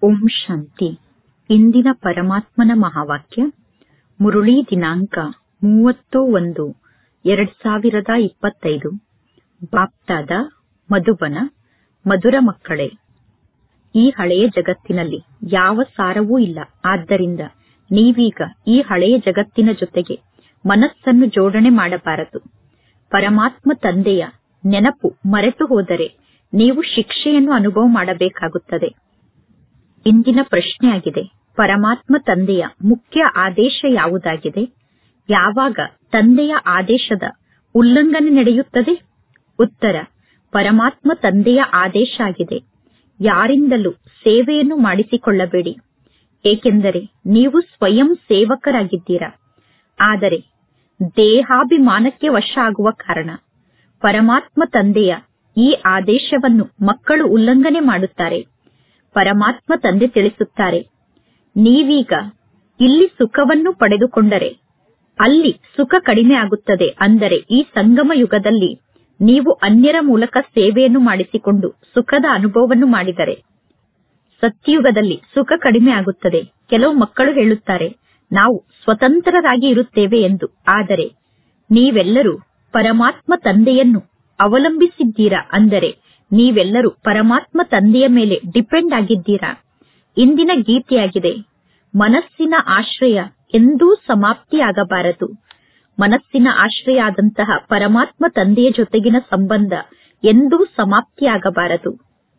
ಓಂ ಶಾಂತಿ ಇಂದಿನ ಪರಮಾತ್ಮನ ಮಹಾವಾಕ್ಯ ಮುರುಳಿ ದಿನಾಂಕ ಮೂವತ್ತು ಒಂದು ಎರಡ್ ಸಾವಿರದ ಇಪ್ಪತ್ತೈದು ಬಾಪ್ತಾದ ಮಧುಬನ ಮಧುರ ಮಕ್ಕಳೇ ಈ ಹಳೆಯ ಜಗತ್ತಿನಲ್ಲಿ ಯಾವ ಸಾರವೂ ಇಲ್ಲ ಆದ್ದರಿಂದ ನೀವೀಗ ಈ ಹಳೆಯ ಜಗತ್ತಿನ ಜೊತೆಗೆ ಮನಸ್ಸನ್ನು ಜೋಡಣೆ ಮಾಡಬಾರದು ಪರಮಾತ್ಮ ತಂದೆಯ ನೆನಪು ಮರೆತು ಹೋದರೆ ನೀವು ಶಿಕ್ಷೆಯನ್ನು ಅನುಭವ ಮಾಡಬೇಕಾಗುತ್ತದೆ ಇಂದಿನ ಪ್ರಶ್ನೆಯಾಗಿದೆ ಪರಮಾತ್ಮ ತಂದೆಯ ಮುಖ್ಯ ಆದೇಶ ಯಾವುದಾಗಿದೆ ಯಾವಾಗ ತಂದೆಯ ಆದೇಶದ ಉಲ್ಲಂಘನೆ ನಡೆಯುತ್ತದೆ ಉತ್ತರ ಪರಮಾತ್ಮ ತಂದೆಯ ಆದೇಶ ಆಗಿದೆ ಯಾರಿಂದಲೂ ಸೇವೆಯನ್ನು ಮಾಡಿಸಿಕೊಳ್ಳಬೇಡಿ ಏಕೆಂದರೆ ನೀವು ಸ್ವಯಂ ಸೇವಕರಾಗಿದ್ದೀರಾ ಆದರೆ ದೇಹಾಭಿಮಾನಕ್ಕೆ ವಶ ಆಗುವ ಕಾರಣ ಪರಮಾತ್ಮ ತಂದೆಯ ಈ ಆದೇಶವನ್ನು ಮಕ್ಕಳು ಉಲ್ಲಂಘನೆ ಮಾಡುತ್ತಾರೆ ಪರಮಾತ್ಮ ತಂದೆ ತಿಳಿಸುತ್ತಾರೆ ನೀವೀಗ ಇಲ್ಲಿ ಸುಖವನ್ನು ಪಡೆದುಕೊಂಡರೆ ಅಲ್ಲಿ ಸುಖ ಕಡಿಮೆ ಆಗುತ್ತದೆ ಅಂದರೆ ಈ ಸಂಗಮ ಯುಗದಲ್ಲಿ ನೀವು ಅನ್ಯರ ಮೂಲಕ ಸೇವೆಯನ್ನು ಮಾಡಿಸಿಕೊಂಡು ಸುಖದ ಅನುಭವವನ್ನು ಮಾಡಿದರೆ ಸತ್ಯಯುಗದಲ್ಲಿ ಸುಖ ಕಡಿಮೆ ಆಗುತ್ತದೆ ಕೆಲವು ಮಕ್ಕಳು ಹೇಳುತ್ತಾರೆ ನಾವು ಸ್ವತಂತ್ರರಾಗಿ ಇರುತ್ತೇವೆ ಎಂದು ಆದರೆ ನೀವೆಲ್ಲರೂ ಪರಮಾತ್ಮ ತಂದೆಯನ್ನು ಅವಲಂಬಿಸಿದ್ದೀರಾ ಅಂದರೆ ನೀವೆಲ್ಲರೂ ಪರಮಾತ್ಮ ತಂದೆಯ ಮೇಲೆ ಡಿಪೆಂಡ್ ಆಗಿದ್ದೀರಾ ಇಂದಿನ ಗೀತೆಯಾಗಿದೆ ಮನಸ್ಸಿನ ಆಶ್ರಯ ಎಂದೂ ಸಮಾಪ್ತಿಯಾಗಬಾರದು ಮನಸ್ಸಿನ ಆಶ್ರಯ ಆದಂತಹ ಪರಮಾತ್ಮ ತಂದೆಯ ಜೊತೆಗಿನ ಸಂಬಂಧ ಎಂದೂ ಸಮಾಪ್ತಿಯಾಗಬಾರದು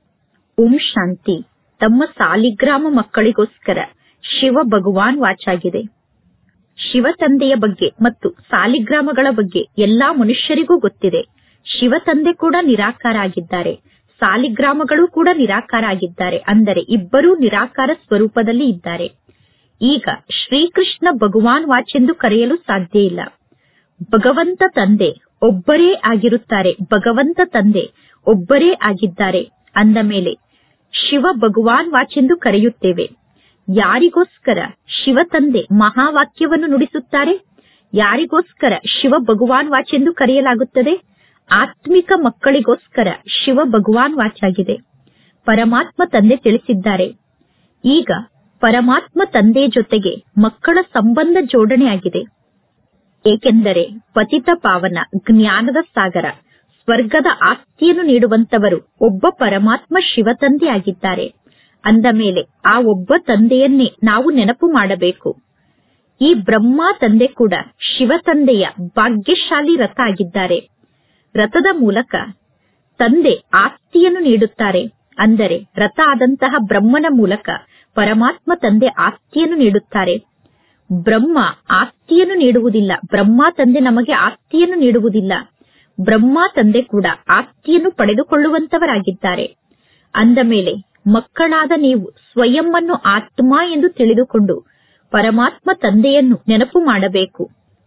ಓಂ ಶಾಂತಿ ತಮ್ಮ ಸಾಲಿಗ್ರಾಮ ಮಕ್ಕಳಿಗೋಸ್ಕರ ಶಿವ ಭಗವಾನ್ ವಾಚಾಗಿದೆ ಶಿವ ತಂದೆಯ ಬಗ್ಗೆ ಮತ್ತು ಸಾಲಿಗ್ರಾಮಗಳ ಬಗ್ಗೆ ಎಲ್ಲಾ ಮನುಷ್ಯರಿಗೂ ಗೊತ್ತಿದೆ ಶಿವ ತಂದೆ ಕೂಡ ನಿರಾಕಾರ ಆಗಿದ್ದಾರೆ ಸಾಲಿಗ್ರಾಮಗಳು ಕೂಡ ನಿರಾಕಾರ ಆಗಿದ್ದಾರೆ ಅಂದರೆ ಇಬ್ಬರೂ ನಿರಾಕಾರ ಸ್ವರೂಪದಲ್ಲಿ ಇದ್ದಾರೆ ಈಗ ಶ್ರೀಕೃಷ್ಣ ಭಗವಾನ್ ವಾಚೆಂದು ಕರೆಯಲು ಸಾಧ್ಯ ಇಲ್ಲ ಭಗವಂತ ತಂದೆ ಒಬ್ಬರೇ ಆಗಿರುತ್ತಾರೆ ಭಗವಂತ ತಂದೆ ಒಬ್ಬರೇ ಆಗಿದ್ದಾರೆ ಅಂದ ಮೇಲೆ ಶಿವ ಭಗವಾನ್ ವಾಚೆಂದು ಕರೆಯುತ್ತೇವೆ ಯಾರಿಗೋಸ್ಕರ ಶಿವ ತಂದೆ ಮಹಾವಾಕ್ಯವನ್ನು ನುಡಿಸುತ್ತಾರೆ ಯಾರಿಗೋಸ್ಕರ ಶಿವ ಭಗವಾನ್ ವಾಚೆಂದು ಕರೆಯಲಾಗುತ್ತದೆ ಆತ್ಮಿಕ ಮಕ್ಕಳಿಗೋಸ್ಕರ ಶಿವ ಭಗವಾನ್ ವಾಚಾಗಿದೆ ಪರಮಾತ್ಮ ತಂದೆ ತಿಳಿಸಿದ್ದಾರೆ ಈಗ ಪರಮಾತ್ಮ ತಂದೆಯ ಜೊತೆಗೆ ಮಕ್ಕಳ ಸಂಬಂಧ ಜೋಡಣೆಯಾಗಿದೆ ಏಕೆಂದರೆ ಪತಿತ ಪಾವನ ಜ್ಞಾನದ ಸಾಗರ ಸ್ವರ್ಗದ ಆಸ್ತಿಯನ್ನು ನೀಡುವಂತವರು ಒಬ್ಬ ಪರಮಾತ್ಮ ಶಿವ ತಂದೆ ಆಗಿದ್ದಾರೆ ಅಂದ ಮೇಲೆ ಆ ಒಬ್ಬ ತಂದೆಯನ್ನೇ ನಾವು ನೆನಪು ಮಾಡಬೇಕು ಈ ಬ್ರಹ್ಮ ತಂದೆ ಕೂಡ ಶಿವ ತಂದೆಯ ಭಾಗ್ಯಶಾಲಿ ರಥ ಆಗಿದ್ದಾರೆ ರಥದ ಮೂಲಕ ತಂದೆ ಆಸ್ತಿಯನ್ನು ನೀಡುತ್ತಾರೆ ಅಂದರೆ ರಥ ಆದಂತಹ ಬ್ರಹ್ಮನ ಮೂಲಕ ಪರಮಾತ್ಮ ತಂದೆ ಆಸ್ತಿಯನ್ನು ನೀಡುತ್ತಾರೆ ಬ್ರಹ್ಮ ಆಸ್ತಿಯನ್ನು ನೀಡುವುದಿಲ್ಲ ಬ್ರಹ್ಮ ತಂದೆ ನಮಗೆ ಆಸ್ತಿಯನ್ನು ನೀಡುವುದಿಲ್ಲ ಬ್ರಹ್ಮ ತಂದೆ ಕೂಡ ಆಸ್ತಿಯನ್ನು ಪಡೆದುಕೊಳ್ಳುವಂತವರಾಗಿದ್ದಾರೆ ಅಂದ ಮೇಲೆ ಮಕ್ಕಳಾದ ನೀವು ಸ್ವಯಂವನ್ನು ಆತ್ಮ ಎಂದು ತಿಳಿದುಕೊಂಡು ಪರಮಾತ್ಮ ತಂದೆಯನ್ನು ನೆನಪು ಮಾಡಬೇಕು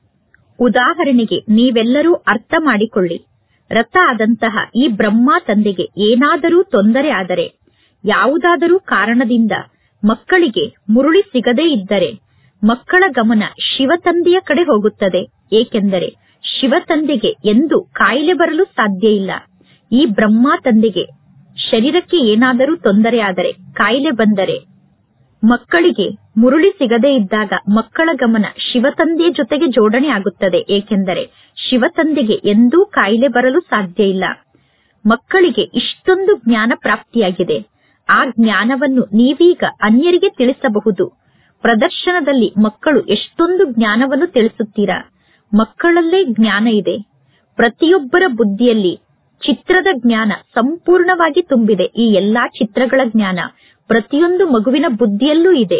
ಉದಾಹರಣೆಗೆ ನೀವೆಲ್ಲರೂ ಅರ್ಥ ಮಾಡಿಕೊಳ್ಳಿ ರಥ ಆದಂತಹ ಈ ಬ್ರಹ್ಮ ತಂದೆಗೆ ಏನಾದರೂ ತೊಂದರೆ ಆದರೆ ಯಾವುದಾದರೂ ಕಾರಣದಿಂದ ಮಕ್ಕಳಿಗೆ ಮುರುಳಿ ಸಿಗದೇ ಇದ್ದರೆ ಮಕ್ಕಳ ಗಮನ ಶಿವ ತಂದೆಯ ಕಡೆ ಹೋಗುತ್ತದೆ ಏಕೆಂದರೆ ಶಿವ ತಂದೆಗೆ ಎಂದು ಕಾಯಿಲೆ ಬರಲು ಸಾಧ್ಯ ಇಲ್ಲ ಈ ಬ್ರಹ್ಮ ತಂದೆಗೆ ಶರೀರಕ್ಕೆ ಏನಾದರೂ ತೊಂದರೆ ಆದರೆ ಕಾಯಿಲೆ ಬಂದರೆ ಮಕ್ಕಳಿಗೆ ಮುರುಳಿ ಸಿಗದೇ ಇದ್ದಾಗ ಮಕ್ಕಳ ಗಮನ ಶಿವ ತಂದೆಯ ಜೊತೆಗೆ ಜೋಡಣೆ ಆಗುತ್ತದೆ ಏಕೆಂದರೆ ಶಿವ ತಂದೆಗೆ ಎಂದೂ ಕಾಯಿಲೆ ಬರಲು ಸಾಧ್ಯ ಇಲ್ಲ ಮಕ್ಕಳಿಗೆ ಇಷ್ಟೊಂದು ಜ್ಞಾನ ಪ್ರಾಪ್ತಿಯಾಗಿದೆ ಆ ಜ್ಞಾನವನ್ನು ನೀವೀಗ ಅನ್ಯರಿಗೆ ತಿಳಿಸಬಹುದು ಪ್ರದರ್ಶನದಲ್ಲಿ ಮಕ್ಕಳು ಎಷ್ಟೊಂದು ಜ್ಞಾನವನ್ನು ತಿಳಿಸುತ್ತೀರಾ ಮಕ್ಕಳಲ್ಲೇ ಜ್ಞಾನ ಇದೆ ಪ್ರತಿಯೊಬ್ಬರ ಬುದ್ಧಿಯಲ್ಲಿ ಚಿತ್ರದ ಜ್ಞಾನ ಸಂಪೂರ್ಣವಾಗಿ ತುಂಬಿದೆ ಈ ಎಲ್ಲಾ ಚಿತ್ರಗಳ ಜ್ಞಾನ ಪ್ರತಿಯೊಂದು ಮಗುವಿನ ಬುದ್ಧಿಯಲ್ಲೂ ಇದೆ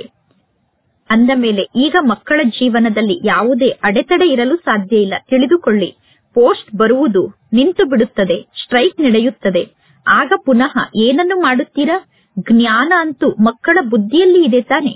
ಅಂದ ಮೇಲೆ ಈಗ ಮಕ್ಕಳ ಜೀವನದಲ್ಲಿ ಯಾವುದೇ ಅಡೆತಡೆ ಇರಲು ಸಾಧ್ಯ ಇಲ್ಲ ತಿಳಿದುಕೊಳ್ಳಿ ಪೋಸ್ಟ್ ಬರುವುದು ನಿಂತು ಬಿಡುತ್ತದೆ ಸ್ಟ್ರೈಕ್ ನಡೆಯುತ್ತದೆ ಆಗ ಪುನಃ ಏನನ್ನು ಮಾಡುತ್ತೀರಾ ಜ್ಞಾನ ಅಂತೂ ಮಕ್ಕಳ ಬುದ್ಧಿಯಲ್ಲಿ ಇದೆ ತಾನೆ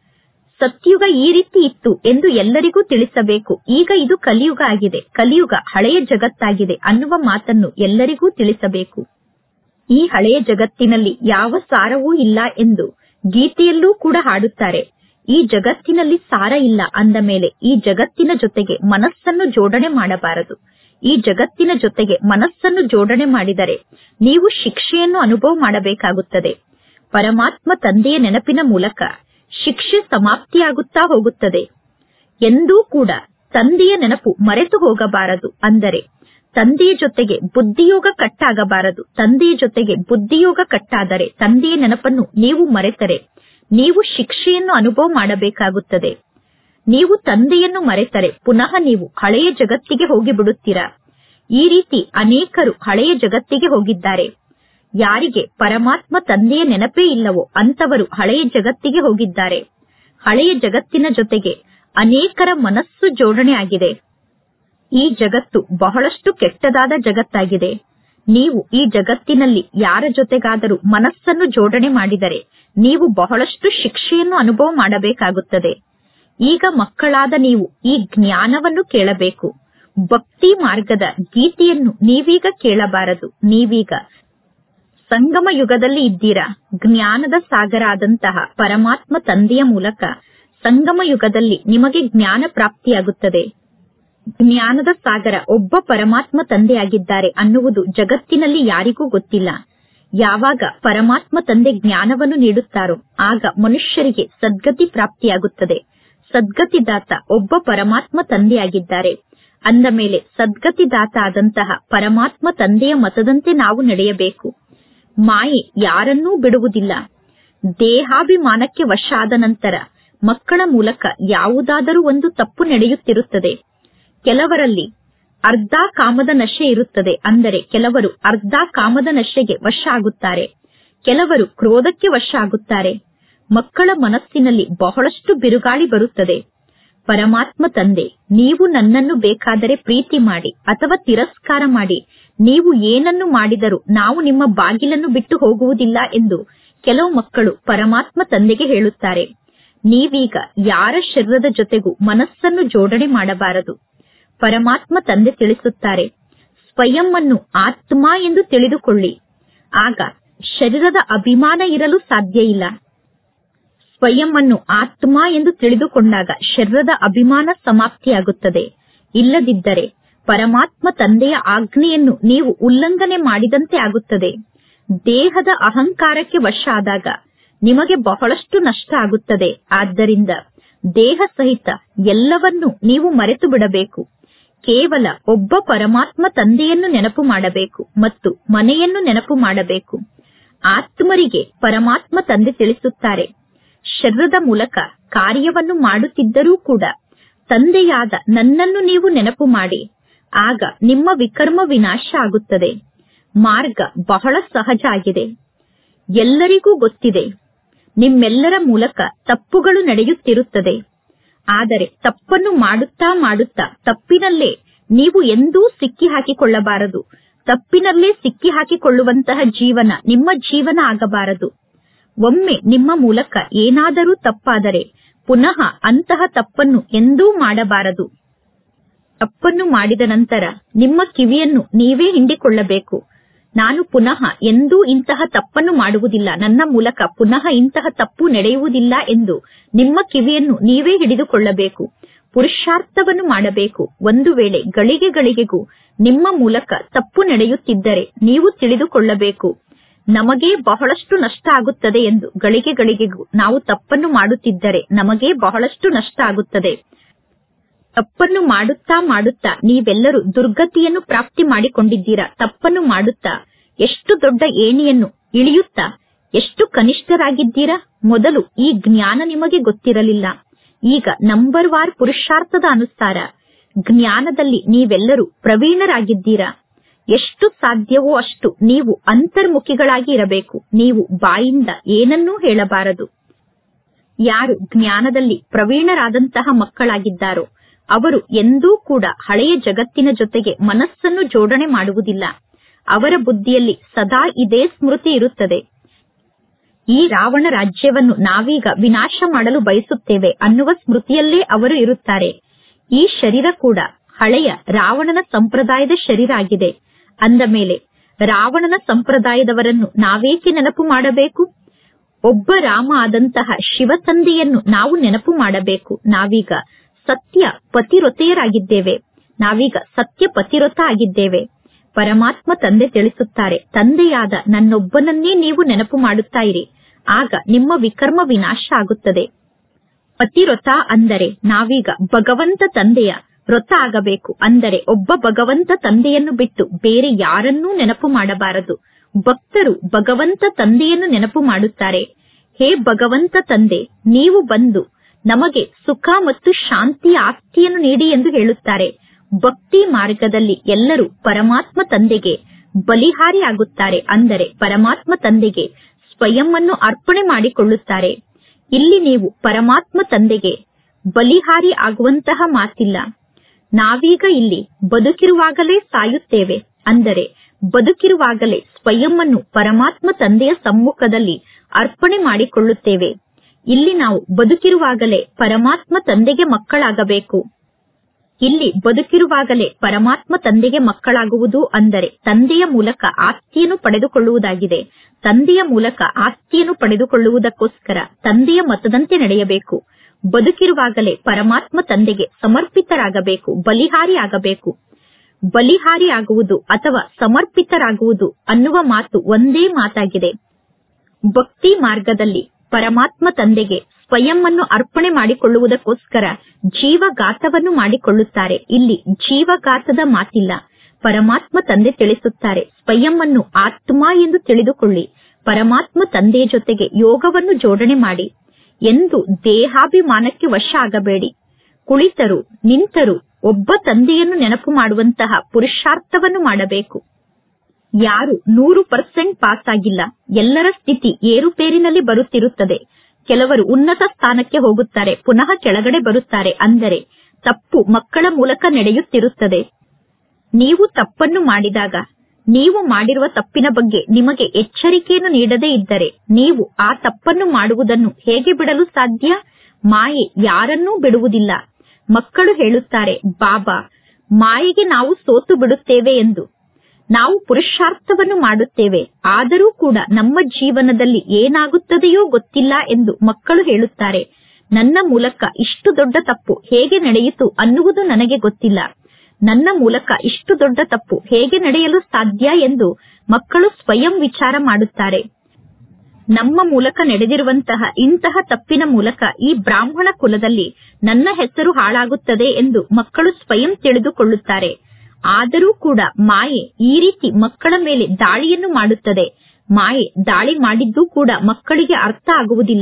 ಸತ್ಯುಗ ಈ ರೀತಿ ಇತ್ತು ಎಂದು ಎಲ್ಲರಿಗೂ ತಿಳಿಸಬೇಕು ಈಗ ಇದು ಕಲಿಯುಗ ಆಗಿದೆ ಕಲಿಯುಗ ಹಳೆಯ ಜಗತ್ತಾಗಿದೆ ಅನ್ನುವ ಮಾತನ್ನು ಎಲ್ಲರಿಗೂ ತಿಳಿಸಬೇಕು ಈ ಹಳೆಯ ಜಗತ್ತಿನಲ್ಲಿ ಯಾವ ಸಾರವೂ ಇಲ್ಲ ಎಂದು ಗೀತೆಯಲ್ಲೂ ಕೂಡ ಹಾಡುತ್ತಾರೆ ಈ ಜಗತ್ತಿನಲ್ಲಿ ಸಾರ ಇಲ್ಲ ಅಂದ ಮೇಲೆ ಈ ಜಗತ್ತಿನ ಜೊತೆಗೆ ಮನಸ್ಸನ್ನು ಜೋಡಣೆ ಮಾಡಬಾರದು ಈ ಜಗತ್ತಿನ ಜೊತೆಗೆ ಮನಸ್ಸನ್ನು ಜೋಡಣೆ ಮಾಡಿದರೆ ನೀವು ಶಿಕ್ಷೆಯನ್ನು ಅನುಭವ ಮಾಡಬೇಕಾಗುತ್ತದೆ ಪರಮಾತ್ಮ ತಂದೆಯ ನೆನಪಿನ ಮೂಲಕ ಶಿಕ್ಷೆ ಸಮಾಪ್ತಿಯಾಗುತ್ತಾ ಹೋಗುತ್ತದೆ ಎಂದೂ ಕೂಡ ತಂದೆಯ ನೆನಪು ಮರೆತು ಹೋಗಬಾರದು ಅಂದರೆ ತಂದೆಯ ಜೊತೆಗೆ ಬುದ್ಧಿಯೋಗ ಕಟ್ಟಾಗಬಾರದು ತಂದೆಯ ಜೊತೆಗೆ ಬುದ್ಧಿಯೋಗ ಕಟ್ಟಾದರೆ ತಂದೆಯ ನೆನಪನ್ನು ನೀವು ಮರೆತರೆ ನೀವು ಶಿಕ್ಷೆಯನ್ನು ಅನುಭವ ಮಾಡಬೇಕಾಗುತ್ತದೆ ನೀವು ತಂದೆಯನ್ನು ಮರೆತರೆ ಪುನಃ ನೀವು ಹಳೆಯ ಜಗತ್ತಿಗೆ ಹೋಗಿಬಿಡುತ್ತೀರಾ ಈ ರೀತಿ ಅನೇಕರು ಹಳೆಯ ಜಗತ್ತಿಗೆ ಹೋಗಿದ್ದಾರೆ ಯಾರಿಗೆ ಪರಮಾತ್ಮ ತಂದೆಯ ನೆನಪೇ ಇಲ್ಲವೋ ಅಂತವರು ಹಳೆಯ ಜಗತ್ತಿಗೆ ಹೋಗಿದ್ದಾರೆ ಹಳೆಯ ಜಗತ್ತಿನ ಜೊತೆಗೆ ಅನೇಕರ ಮನಸ್ಸು ಜೋಡಣೆ ಆಗಿದೆ ಈ ಜಗತ್ತು ಬಹಳಷ್ಟು ಕೆಟ್ಟದಾದ ಜಗತ್ತಾಗಿದೆ ನೀವು ಈ ಜಗತ್ತಿನಲ್ಲಿ ಯಾರ ಜೊತೆಗಾದರೂ ಮನಸ್ಸನ್ನು ಜೋಡಣೆ ಮಾಡಿದರೆ ನೀವು ಬಹಳಷ್ಟು ಶಿಕ್ಷೆಯನ್ನು ಅನುಭವ ಮಾಡಬೇಕಾಗುತ್ತದೆ ಈಗ ಮಕ್ಕಳಾದ ನೀವು ಈ ಜ್ಞಾನವನ್ನು ಕೇಳಬೇಕು ಭಕ್ತಿ ಮಾರ್ಗದ ಗೀತೆಯನ್ನು ನೀವೀಗ ಕೇಳಬಾರದು ನೀವೀಗ ಸಂಗಮ ಯುಗದಲ್ಲಿ ಇದ್ದೀರಾ ಜ್ಞಾನದ ಸಾಗರ ಆದಂತಹ ಪರಮಾತ್ಮ ತಂದೆಯ ಮೂಲಕ ಸಂಗಮ ಯುಗದಲ್ಲಿ ನಿಮಗೆ ಜ್ಞಾನ ಪ್ರಾಪ್ತಿಯಾಗುತ್ತದೆ ಜ್ಞಾನದ ಸಾಗರ ಒಬ್ಬ ಪರಮಾತ್ಮ ತಂದೆಯಾಗಿದ್ದಾರೆ ಅನ್ನುವುದು ಜಗತ್ತಿನಲ್ಲಿ ಯಾರಿಗೂ ಗೊತ್ತಿಲ್ಲ ಯಾವಾಗ ಪರಮಾತ್ಮ ತಂದೆ ಜ್ಞಾನವನ್ನು ನೀಡುತ್ತಾರೋ ಆಗ ಮನುಷ್ಯರಿಗೆ ಸದ್ಗತಿ ಪ್ರಾಪ್ತಿಯಾಗುತ್ತದೆ ಸದ್ಗತಿದಾತ ಒಬ್ಬ ಪರಮಾತ್ಮ ತಂದೆಯಾಗಿದ್ದಾರೆ ಅಂದ ಮೇಲೆ ಸದ್ಗತಿದಾತ ಆದಂತಹ ಪರಮಾತ್ಮ ತಂದೆಯ ಮತದಂತೆ ನಾವು ನಡೆಯಬೇಕು ಮಾಯೆ ಯಾರನ್ನೂ ಬಿಡುವುದಿಲ್ಲ ದೇಹಾಭಿಮಾನಕ್ಕೆ ವಶ ಆದ ನಂತರ ಮಕ್ಕಳ ಮೂಲಕ ಯಾವುದಾದರೂ ಒಂದು ತಪ್ಪು ನಡೆಯುತ್ತಿರುತ್ತದೆ ಕೆಲವರಲ್ಲಿ ಅರ್ಧ ಕಾಮದ ನಶೆ ಇರುತ್ತದೆ ಅಂದರೆ ಕೆಲವರು ಅರ್ಧ ಕಾಮದ ನಶೆಗೆ ವಶ ಆಗುತ್ತಾರೆ ಕೆಲವರು ಕ್ರೋಧಕ್ಕೆ ವಶ ಆಗುತ್ತಾರೆ ಮಕ್ಕಳ ಮನಸ್ಸಿನಲ್ಲಿ ಬಹಳಷ್ಟು ಬಿರುಗಾಳಿ ಬರುತ್ತದೆ ಪರಮಾತ್ಮ ತಂದೆ ನೀವು ನನ್ನನ್ನು ಬೇಕಾದರೆ ಪ್ರೀತಿ ಮಾಡಿ ಅಥವಾ ತಿರಸ್ಕಾರ ಮಾಡಿ ನೀವು ಏನನ್ನು ಮಾಡಿದರೂ ನಾವು ನಿಮ್ಮ ಬಾಗಿಲನ್ನು ಬಿಟ್ಟು ಹೋಗುವುದಿಲ್ಲ ಎಂದು ಕೆಲವು ಮಕ್ಕಳು ಪರಮಾತ್ಮ ತಂದೆಗೆ ಹೇಳುತ್ತಾರೆ ನೀವೀಗ ಯಾರ ಶರೀರದ ಜೊತೆಗೂ ಮನಸ್ಸನ್ನು ಜೋಡಣೆ ಮಾಡಬಾರದು ಪರಮಾತ್ಮ ತಂದೆ ತಿಳಿಸುತ್ತಾರೆ ಸ್ವಯಂ ಅನ್ನು ಆತ್ಮ ಎಂದು ತಿಳಿದುಕೊಳ್ಳಿ ಆಗ ಶರೀರದ ಅಭಿಮಾನ ಇರಲು ಸಾಧ್ಯ ಇಲ್ಲ ಸ್ವಯಂ ಅನ್ನು ಆತ್ಮ ಎಂದು ತಿಳಿದುಕೊಂಡಾಗ ಶರೀರದ ಅಭಿಮಾನ ಸಮಾಪ್ತಿಯಾಗುತ್ತದೆ ಇಲ್ಲದಿದ್ದರೆ ಪರಮಾತ್ಮ ತಂದೆಯ ಆಜ್ಞೆಯನ್ನು ನೀವು ಉಲ್ಲಂಘನೆ ಮಾಡಿದಂತೆ ಆಗುತ್ತದೆ ದೇಹದ ಅಹಂಕಾರಕ್ಕೆ ವಶ ಆದಾಗ ನಿಮಗೆ ಬಹಳಷ್ಟು ನಷ್ಟ ಆಗುತ್ತದೆ ಆದ್ದರಿಂದ ದೇಹ ಸಹಿತ ಎಲ್ಲವನ್ನೂ ನೀವು ಮರೆತು ಬಿಡಬೇಕು ಕೇವಲ ಒಬ್ಬ ಪರಮಾತ್ಮ ತಂದೆಯನ್ನು ನೆನಪು ಮಾಡಬೇಕು ಮತ್ತು ಮನೆಯನ್ನು ನೆನಪು ಮಾಡಬೇಕು ಆತ್ಮರಿಗೆ ಪರಮಾತ್ಮ ತಂದೆ ತಿಳಿಸುತ್ತಾರೆ ಶರೀರದ ಮೂಲಕ ಕಾರ್ಯವನ್ನು ಮಾಡುತ್ತಿದ್ದರೂ ಕೂಡ ತಂದೆಯಾದ ನನ್ನನ್ನು ನೀವು ನೆನಪು ಮಾಡಿ ಆಗ ನಿಮ್ಮ ವಿಕರ್ಮ ವಿನಾಶ ಆಗುತ್ತದೆ ಮಾರ್ಗ ಬಹಳ ಸಹಜ ಆಗಿದೆ ಎಲ್ಲರಿಗೂ ಗೊತ್ತಿದೆ ನಿಮ್ಮೆಲ್ಲರ ಮೂಲಕ ತಪ್ಪುಗಳು ನಡೆಯುತ್ತಿರುತ್ತದೆ ಆದರೆ ತಪ್ಪನ್ನು ಮಾಡುತ್ತಾ ಮಾಡುತ್ತಾ ತಪ್ಪಿನಲ್ಲೇ ನೀವು ಎಂದೂ ಸಿಕ್ಕಿ ಹಾಕಿಕೊಳ್ಳಬಾರದು ತಪ್ಪಿನಲ್ಲೇ ಸಿಕ್ಕಿ ಹಾಕಿಕೊಳ್ಳುವಂತಹ ಜೀವನ ನಿಮ್ಮ ಜೀವನ ಆಗಬಾರದು ಒಮ್ಮೆ ನಿಮ್ಮ ಮೂಲಕ ಏನಾದರೂ ತಪ್ಪಾದರೆ ಪುನಃ ಅಂತಹ ತಪ್ಪನ್ನು ಎಂದೂ ಮಾಡಬಾರದು ತಪ್ಪನ್ನು ಮಾಡಿದ ನಂತರ ನಿಮ್ಮ ಕಿವಿಯನ್ನು ನೀವೇ ಹಿಂಡಿಕೊಳ್ಳಬೇಕು ನಾನು ಪುನಃ ಎಂದೂ ಇಂತಹ ತಪ್ಪನ್ನು ಮಾಡುವುದಿಲ್ಲ ನನ್ನ ಮೂಲಕ ಪುನಃ ಇಂತಹ ತಪ್ಪು ನಡೆಯುವುದಿಲ್ಲ ಎಂದು ನಿಮ್ಮ ಕಿವಿಯನ್ನು ನೀವೇ ಹಿಡಿದುಕೊಳ್ಳಬೇಕು ಪುರುಷಾರ್ಥವನ್ನು ಮಾಡಬೇಕು ಒಂದು ವೇಳೆ ಗಳಿಗೆ ಗಳಿಗೆಗೂ ನಿಮ್ಮ ಮೂಲಕ ತಪ್ಪು ನಡೆಯುತ್ತಿದ್ದರೆ ನೀವು ತಿಳಿದುಕೊಳ್ಳಬೇಕು ನಮಗೇ ಬಹಳಷ್ಟು ನಷ್ಟ ಆಗುತ್ತದೆ ಎಂದು ಗಳಿಗೆ ಗಳಿಗೆಗೂ ನಾವು ತಪ್ಪನ್ನು ಮಾಡುತ್ತಿದ್ದರೆ ನಮಗೇ ಬಹಳಷ್ಟು ನಷ್ಟ ಆಗುತ್ತದೆ ತಪ್ಪನ್ನು ಮಾಡುತ್ತಾ ಮಾಡುತ್ತಾ ನೀವೆಲ್ಲರೂ ದುರ್ಗತಿಯನ್ನು ಪ್ರಾಪ್ತಿ ಮಾಡಿಕೊಂಡಿದ್ದೀರಾ ತಪ್ಪನ್ನು ಮಾಡುತ್ತಾ ಎಷ್ಟು ದೊಡ್ಡ ಏಣಿಯನ್ನು ಇಳಿಯುತ್ತಾ ಎಷ್ಟು ಕನಿಷ್ಠರಾಗಿದ್ದೀರಾ ಮೊದಲು ಈ ಜ್ಞಾನ ನಿಮಗೆ ಗೊತ್ತಿರಲಿಲ್ಲ ಈಗ ನಂಬರ್ ವಾರ್ ಪುರುಷಾರ್ಥದ ಅನುಸಾರ ಜ್ಞಾನದಲ್ಲಿ ನೀವೆಲ್ಲರೂ ಪ್ರವೀಣರಾಗಿದ್ದೀರಾ ಎಷ್ಟು ಸಾಧ್ಯವೋ ಅಷ್ಟು ನೀವು ಅಂತರ್ಮುಖಿಗಳಾಗಿ ಇರಬೇಕು ನೀವು ಬಾಯಿಂದ ಏನನ್ನೂ ಹೇಳಬಾರದು ಯಾರು ಜ್ಞಾನದಲ್ಲಿ ಪ್ರವೀಣರಾದಂತಹ ಮಕ್ಕಳಾಗಿದ್ದಾರೋ ಅವರು ಎಂದೂ ಕೂಡ ಹಳೆಯ ಜಗತ್ತಿನ ಜೊತೆಗೆ ಮನಸ್ಸನ್ನು ಜೋಡಣೆ ಮಾಡುವುದಿಲ್ಲ ಅವರ ಬುದ್ಧಿಯಲ್ಲಿ ಸದಾ ಇದೇ ಸ್ಮೃತಿ ಇರುತ್ತದೆ ಈ ರಾವಣ ರಾಜ್ಯವನ್ನು ನಾವೀಗ ವಿನಾಶ ಮಾಡಲು ಬಯಸುತ್ತೇವೆ ಅನ್ನುವ ಸ್ಮೃತಿಯಲ್ಲೇ ಅವರು ಇರುತ್ತಾರೆ ಈ ಶರೀರ ಕೂಡ ಹಳೆಯ ರಾವಣನ ಸಂಪ್ರದಾಯದ ಶರೀರ ಆಗಿದೆ ಅಂದ ಮೇಲೆ ರಾವಣನ ಸಂಪ್ರದಾಯದವರನ್ನು ನಾವೇಕೆ ನೆನಪು ಮಾಡಬೇಕು ಒಬ್ಬ ರಾಮ ಆದಂತಹ ಶಿವತಂದೆಯನ್ನು ನಾವು ನೆನಪು ಮಾಡಬೇಕು ನಾವೀಗ ಸತ್ಯ ಪತಿರೊತೆಯರಾಗಿದ್ದೇವೆ ನಾವೀಗ ಸತ್ಯ ಪತಿರೊತ ಆಗಿದ್ದೇವೆ ಪರಮಾತ್ಮ ತಂದೆ ತಿಳಿಸುತ್ತಾರೆ ತಂದೆಯಾದ ನನ್ನೊಬ್ಬನನ್ನೇ ನೀವು ನೆನಪು ಮಾಡುತ್ತಾ ಇರಿ ಆಗ ನಿಮ್ಮ ವಿಕರ್ಮ ವಿನಾಶ ಆಗುತ್ತದೆ ಪತಿವ್ರತ ಅಂದರೆ ನಾವೀಗ ಭಗವಂತ ತಂದೆಯ ವ್ರತ ಆಗಬೇಕು ಅಂದರೆ ಒಬ್ಬ ಭಗವಂತ ತಂದೆಯನ್ನು ಬಿಟ್ಟು ಬೇರೆ ಯಾರನ್ನೂ ನೆನಪು ಮಾಡಬಾರದು ಭಕ್ತರು ಭಗವಂತ ತಂದೆಯನ್ನು ನೆನಪು ಮಾಡುತ್ತಾರೆ ಹೇ ಭಗವಂತ ತಂದೆ ನೀವು ಬಂದು ನಮಗೆ ಸುಖ ಮತ್ತು ಶಾಂತಿಯ ಆಸ್ತಿಯನ್ನು ನೀಡಿ ಎಂದು ಹೇಳುತ್ತಾರೆ ಭಕ್ತಿ ಮಾರ್ಗದಲ್ಲಿ ಎಲ್ಲರೂ ಪರಮಾತ್ಮ ತಂದೆಗೆ ಬಲಿಹಾರಿ ಆಗುತ್ತಾರೆ ಅಂದರೆ ಪರಮಾತ್ಮ ತಂದೆಗೆ ಸ್ವಯಂವನ್ನು ಅರ್ಪಣೆ ಮಾಡಿಕೊಳ್ಳುತ್ತಾರೆ ಇಲ್ಲಿ ನೀವು ಪರಮಾತ್ಮ ತಂದೆಗೆ ಬಲಿಹಾರಿ ಆಗುವಂತಹ ಮಾತಿಲ್ಲ ನಾವೀಗ ಇಲ್ಲಿ ಬದುಕಿರುವಾಗಲೇ ಸಾಯುತ್ತೇವೆ ಅಂದರೆ ಬದುಕಿರುವಾಗಲೇ ಸ್ವಯಂವನ್ನು ಪರಮಾತ್ಮ ತಂದೆಯ ಸಮ್ಮುಖದಲ್ಲಿ ಅರ್ಪಣೆ ಮಾಡಿಕೊಳ್ಳುತ್ತೇವೆ ಇಲ್ಲಿ ನಾವು ಬದುಕಿರುವಾಗಲೇ ಪರಮಾತ್ಮ ತಂದೆಗೆ ಮಕ್ಕಳಾಗಬೇಕು ಇಲ್ಲಿ ಬದುಕಿರುವಾಗಲೇ ಪರಮಾತ್ಮ ತಂದೆಗೆ ಮಕ್ಕಳಾಗುವುದು ಅಂದರೆ ತಂದೆಯ ಮೂಲಕ ಆಸ್ತಿಯನ್ನು ಪಡೆದುಕೊಳ್ಳುವುದಾಗಿದೆ ತಂದೆಯ ಮೂಲಕ ಆಸ್ತಿಯನ್ನು ಪಡೆದುಕೊಳ್ಳುವುದಕ್ಕೋಸ್ಕರ ತಂದೆಯ ಮತದಂತೆ ನಡೆಯಬೇಕು ಬದುಕಿರುವಾಗಲೇ ಪರಮಾತ್ಮ ತಂದೆಗೆ ಸಮರ್ಪಿತರಾಗಬೇಕು ಬಲಿಹಾರಿ ಆಗಬೇಕು ಬಲಿಹಾರಿ ಆಗುವುದು ಅಥವಾ ಸಮರ್ಪಿತರಾಗುವುದು ಅನ್ನುವ ಮಾತು ಒಂದೇ ಮಾತಾಗಿದೆ ಭಕ್ತಿ ಮಾರ್ಗದಲ್ಲಿ ಪರಮಾತ್ಮ ತಂದೆಗೆ ಸ್ವಯಂವನ್ನು ಅರ್ಪಣೆ ಮಾಡಿಕೊಳ್ಳುವುದಕ್ಕೋಸ್ಕರ ಜೀವಘಾತವನ್ನು ಮಾಡಿಕೊಳ್ಳುತ್ತಾರೆ ಇಲ್ಲಿ ಜೀವಘಾತದ ಮಾತಿಲ್ಲ ಪರಮಾತ್ಮ ತಂದೆ ತಿಳಿಸುತ್ತಾರೆ ಸ್ವಯಂವನ್ನು ಆತ್ಮ ಎಂದು ತಿಳಿದುಕೊಳ್ಳಿ ಪರಮಾತ್ಮ ತಂದೆಯ ಜೊತೆಗೆ ಯೋಗವನ್ನು ಜೋಡಣೆ ಮಾಡಿ ಎಂದು ದೇಹಾಭಿಮಾನಕ್ಕೆ ವಶ ಆಗಬೇಡಿ ಕುಳಿತರು ನಿಂತರು ಒಬ್ಬ ತಂದೆಯನ್ನು ನೆನಪು ಮಾಡುವಂತಹ ಪುರುಷಾರ್ಥವನ್ನು ಮಾಡಬೇಕು ಯಾರು ನೂರು ಪರ್ಸೆಂಟ್ ಪಾಸ್ ಆಗಿಲ್ಲ ಎಲ್ಲರ ಸ್ಥಿತಿ ಏರುಪೇರಿನಲ್ಲಿ ಬರುತ್ತಿರುತ್ತದೆ ಕೆಲವರು ಉನ್ನತ ಸ್ಥಾನಕ್ಕೆ ಹೋಗುತ್ತಾರೆ ಪುನಃ ಕೆಳಗಡೆ ಬರುತ್ತಾರೆ ಅಂದರೆ ತಪ್ಪು ಮಕ್ಕಳ ಮೂಲಕ ನಡೆಯುತ್ತಿರುತ್ತದೆ ನೀವು ತಪ್ಪನ್ನು ಮಾಡಿದಾಗ ನೀವು ಮಾಡಿರುವ ತಪ್ಪಿನ ಬಗ್ಗೆ ನಿಮಗೆ ಎಚ್ಚರಿಕೆಯನ್ನು ನೀಡದೇ ಇದ್ದರೆ ನೀವು ಆ ತಪ್ಪನ್ನು ಮಾಡುವುದನ್ನು ಹೇಗೆ ಬಿಡಲು ಸಾಧ್ಯ ಮಾಯೆ ಯಾರನ್ನೂ ಬಿಡುವುದಿಲ್ಲ ಮಕ್ಕಳು ಹೇಳುತ್ತಾರೆ ಬಾಬಾ ಮಾಯೆಗೆ ನಾವು ಸೋತು ಬಿಡುತ್ತೇವೆ ಎಂದು ನಾವು ಪುರುಷಾರ್ಥವನ್ನು ಮಾಡುತ್ತೇವೆ ಆದರೂ ಕೂಡ ನಮ್ಮ ಜೀವನದಲ್ಲಿ ಏನಾಗುತ್ತದೆಯೋ ಗೊತ್ತಿಲ್ಲ ಎಂದು ಮಕ್ಕಳು ಹೇಳುತ್ತಾರೆ ನನ್ನ ಮೂಲಕ ಇಷ್ಟು ದೊಡ್ಡ ತಪ್ಪು ಹೇಗೆ ನಡೆಯಿತು ಅನ್ನುವುದು ನನಗೆ ಗೊತ್ತಿಲ್ಲ ನನ್ನ ಮೂಲಕ ಇಷ್ಟು ದೊಡ್ಡ ತಪ್ಪು ಹೇಗೆ ನಡೆಯಲು ಸಾಧ್ಯ ಎಂದು ಮಕ್ಕಳು ಸ್ವಯಂ ವಿಚಾರ ಮಾಡುತ್ತಾರೆ ನಮ್ಮ ಮೂಲಕ ನಡೆದಿರುವಂತಹ ಇಂತಹ ತಪ್ಪಿನ ಮೂಲಕ ಈ ಬ್ರಾಹ್ಮಣ ಕುಲದಲ್ಲಿ ನನ್ನ ಹೆಸರು ಹಾಳಾಗುತ್ತದೆ ಎಂದು ಮಕ್ಕಳು ಸ್ವಯಂ ತಿಳಿದುಕೊಳ್ಳುತ್ತಾರೆ ಆದರೂ ಕೂಡ ಮಾಯೆ ಈ ರೀತಿ ಮಕ್ಕಳ ಮೇಲೆ ದಾಳಿಯನ್ನು ಮಾಡುತ್ತದೆ ಮಾಯೆ ದಾಳಿ ಮಾಡಿದ್ದೂ ಕೂಡ ಮಕ್ಕಳಿಗೆ ಅರ್ಥ ಆಗುವುದಿಲ್ಲ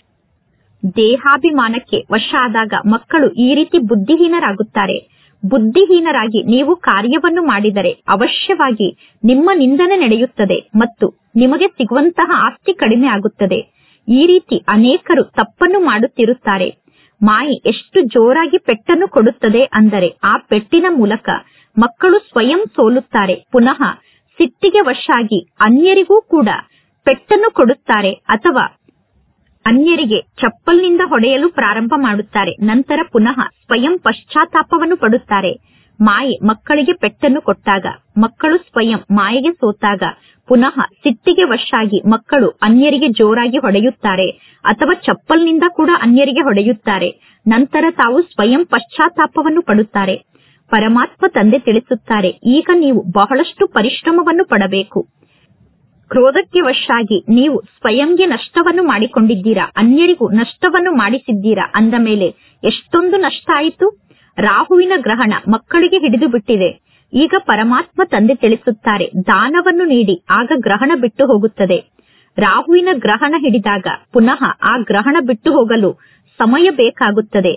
ದೇಹಾಭಿಮಾನಕ್ಕೆ ವಶ ಆದಾಗ ಮಕ್ಕಳು ಈ ರೀತಿ ಬುದ್ಧಿಹೀನರಾಗುತ್ತಾರೆ ಬುದ್ಧಿಹೀನರಾಗಿ ನೀವು ಕಾರ್ಯವನ್ನು ಮಾಡಿದರೆ ಅವಶ್ಯವಾಗಿ ನಿಮ್ಮ ನಿಂದನೆ ನಡೆಯುತ್ತದೆ ಮತ್ತು ನಿಮಗೆ ಸಿಗುವಂತಹ ಆಸ್ತಿ ಕಡಿಮೆ ಆಗುತ್ತದೆ ಈ ರೀತಿ ಅನೇಕರು ತಪ್ಪನ್ನು ಮಾಡುತ್ತಿರುತ್ತಾರೆ ಮಾಯೆ ಎಷ್ಟು ಜೋರಾಗಿ ಪೆಟ್ಟನ್ನು ಕೊಡುತ್ತದೆ ಅಂದರೆ ಆ ಪೆಟ್ಟಿನ ಮೂಲಕ ಮಕ್ಕಳು ಸ್ವಯಂ ಸೋಲುತ್ತಾರೆ ಪುನಃ ಸಿಟ್ಟಿಗೆ ವಶಾಗಿ ಅನ್ಯರಿಗೂ ಕೂಡ ಪೆಟ್ಟನ್ನು ಕೊಡುತ್ತಾರೆ ಅಥವಾ ಅನ್ಯರಿಗೆ ಚಪ್ಪಲ್ನಿಂದ ಹೊಡೆಯಲು ಪ್ರಾರಂಭ ಮಾಡುತ್ತಾರೆ ನಂತರ ಪುನಃ ಸ್ವಯಂ ಪಶ್ಚಾತ್ತಾಪವನ್ನು ಪಡುತ್ತಾರೆ ಮಾಯೆ ಮಕ್ಕಳಿಗೆ ಪೆಟ್ಟನ್ನು ಕೊಟ್ಟಾಗ ಮಕ್ಕಳು ಸ್ವಯಂ ಮಾಯೆಗೆ ಸೋತಾಗ ಪುನಃ ಸಿಟ್ಟಿಗೆ ವಶಾಗಿ ಮಕ್ಕಳು ಅನ್ಯರಿಗೆ ಜೋರಾಗಿ ಹೊಡೆಯುತ್ತಾರೆ ಅಥವಾ ಚಪ್ಪಲ್ನಿಂದ ಕೂಡ ಅನ್ಯರಿಗೆ ಹೊಡೆಯುತ್ತಾರೆ ನಂತರ ತಾವು ಸ್ವಯಂ ಪಶ್ಚಾತ್ತಾಪವನ್ನು ಪಡುತ್ತಾರೆ ಪರಮಾತ್ಮ ತಂದೆ ತಿಳಿಸುತ್ತಾರೆ ಈಗ ನೀವು ಬಹಳಷ್ಟು ಪರಿಶ್ರಮವನ್ನು ಪಡಬೇಕು ಕ್ರೋಧಕ್ಕೆ ವಶಾಗಿ ನೀವು ಸ್ವಯಂಗೆ ನಷ್ಟವನ್ನು ಮಾಡಿಕೊಂಡಿದ್ದೀರಾ ಅನ್ಯರಿಗೂ ನಷ್ಟವನ್ನು ಮಾಡಿಸಿದ್ದೀರಾ ಅಂದ ಮೇಲೆ ಎಷ್ಟೊಂದು ನಷ್ಟ ಆಯಿತು ರಾಹುವಿನ ಗ್ರಹಣ ಮಕ್ಕಳಿಗೆ ಹಿಡಿದು ಬಿಟ್ಟಿದೆ ಈಗ ಪರಮಾತ್ಮ ತಂದೆ ತಿಳಿಸುತ್ತಾರೆ ದಾನವನ್ನು ನೀಡಿ ಆಗ ಗ್ರಹಣ ಬಿಟ್ಟು ಹೋಗುತ್ತದೆ ರಾಹುವಿನ ಗ್ರಹಣ ಹಿಡಿದಾಗ ಪುನಃ ಆ ಗ್ರಹಣ ಬಿಟ್ಟು ಹೋಗಲು ಸಮಯ ಬೇಕಾಗುತ್ತದೆ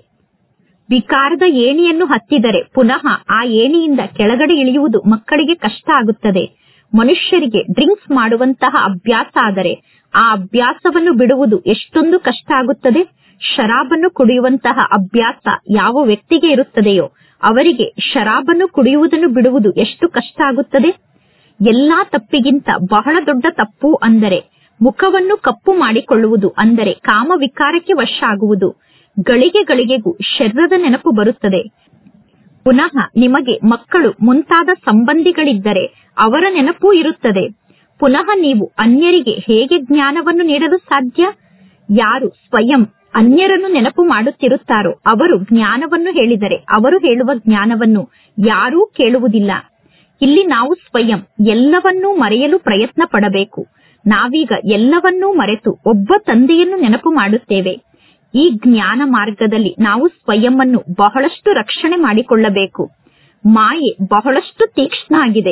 ವಿಕಾರದ ಏಣಿಯನ್ನು ಹತ್ತಿದರೆ ಪುನಃ ಆ ಏಣಿಯಿಂದ ಕೆಳಗಡೆ ಇಳಿಯುವುದು ಮಕ್ಕಳಿಗೆ ಕಷ್ಟ ಆಗುತ್ತದೆ ಮನುಷ್ಯರಿಗೆ ಡ್ರಿಂಕ್ಸ್ ಮಾಡುವಂತಹ ಅಭ್ಯಾಸ ಆದರೆ ಆ ಅಭ್ಯಾಸವನ್ನು ಬಿಡುವುದು ಎಷ್ಟೊಂದು ಕಷ್ಟ ಆಗುತ್ತದೆ ಶರಾಬನ್ನು ಕುಡಿಯುವಂತಹ ಅಭ್ಯಾಸ ಯಾವ ವ್ಯಕ್ತಿಗೆ ಇರುತ್ತದೆಯೋ ಅವರಿಗೆ ಶರಾಬನ್ನು ಕುಡಿಯುವುದನ್ನು ಬಿಡುವುದು ಎಷ್ಟು ಕಷ್ಟ ಆಗುತ್ತದೆ ಎಲ್ಲಾ ತಪ್ಪಿಗಿಂತ ಬಹಳ ದೊಡ್ಡ ತಪ್ಪು ಅಂದರೆ ಮುಖವನ್ನು ಕಪ್ಪು ಮಾಡಿಕೊಳ್ಳುವುದು ಅಂದರೆ ಕಾಮ ವಿಕಾರಕ್ಕೆ ವಶ ಆಗುವುದು ಗಳಿಗೆ ಗಳಿಗೆಗೂ ಶರೀರದ ನೆನಪು ಬರುತ್ತದೆ ಪುನಃ ನಿಮಗೆ ಮಕ್ಕಳು ಮುಂತಾದ ಸಂಬಂಧಿಗಳಿದ್ದರೆ ಅವರ ನೆನಪೂ ಇರುತ್ತದೆ ಪುನಃ ನೀವು ಅನ್ಯರಿಗೆ ಹೇಗೆ ಜ್ಞಾನವನ್ನು ನೀಡಲು ಸಾಧ್ಯ ಯಾರು ಸ್ವಯಂ ಅನ್ಯರನ್ನು ನೆನಪು ಮಾಡುತ್ತಿರುತ್ತಾರೋ ಅವರು ಜ್ಞಾನವನ್ನು ಹೇಳಿದರೆ ಅವರು ಹೇಳುವ ಜ್ಞಾನವನ್ನು ಯಾರೂ ಕೇಳುವುದಿಲ್ಲ ಇಲ್ಲಿ ನಾವು ಸ್ವಯಂ ಎಲ್ಲವನ್ನೂ ಮರೆಯಲು ಪ್ರಯತ್ನ ಪಡಬೇಕು ನಾವೀಗ ಎಲ್ಲವನ್ನೂ ಮರೆತು ಒಬ್ಬ ತಂದೆಯನ್ನು ನೆನಪು ಮಾಡುತ್ತೇವೆ ಈ ಜ್ಞಾನ ಮಾರ್ಗದಲ್ಲಿ ನಾವು ಸ್ವಯಂವನ್ನು ಬಹಳಷ್ಟು ರಕ್ಷಣೆ ಮಾಡಿಕೊಳ್ಳಬೇಕು ಮಾಯೆ ಬಹಳಷ್ಟು ತೀಕ್ಷ್ಣ ಆಗಿದೆ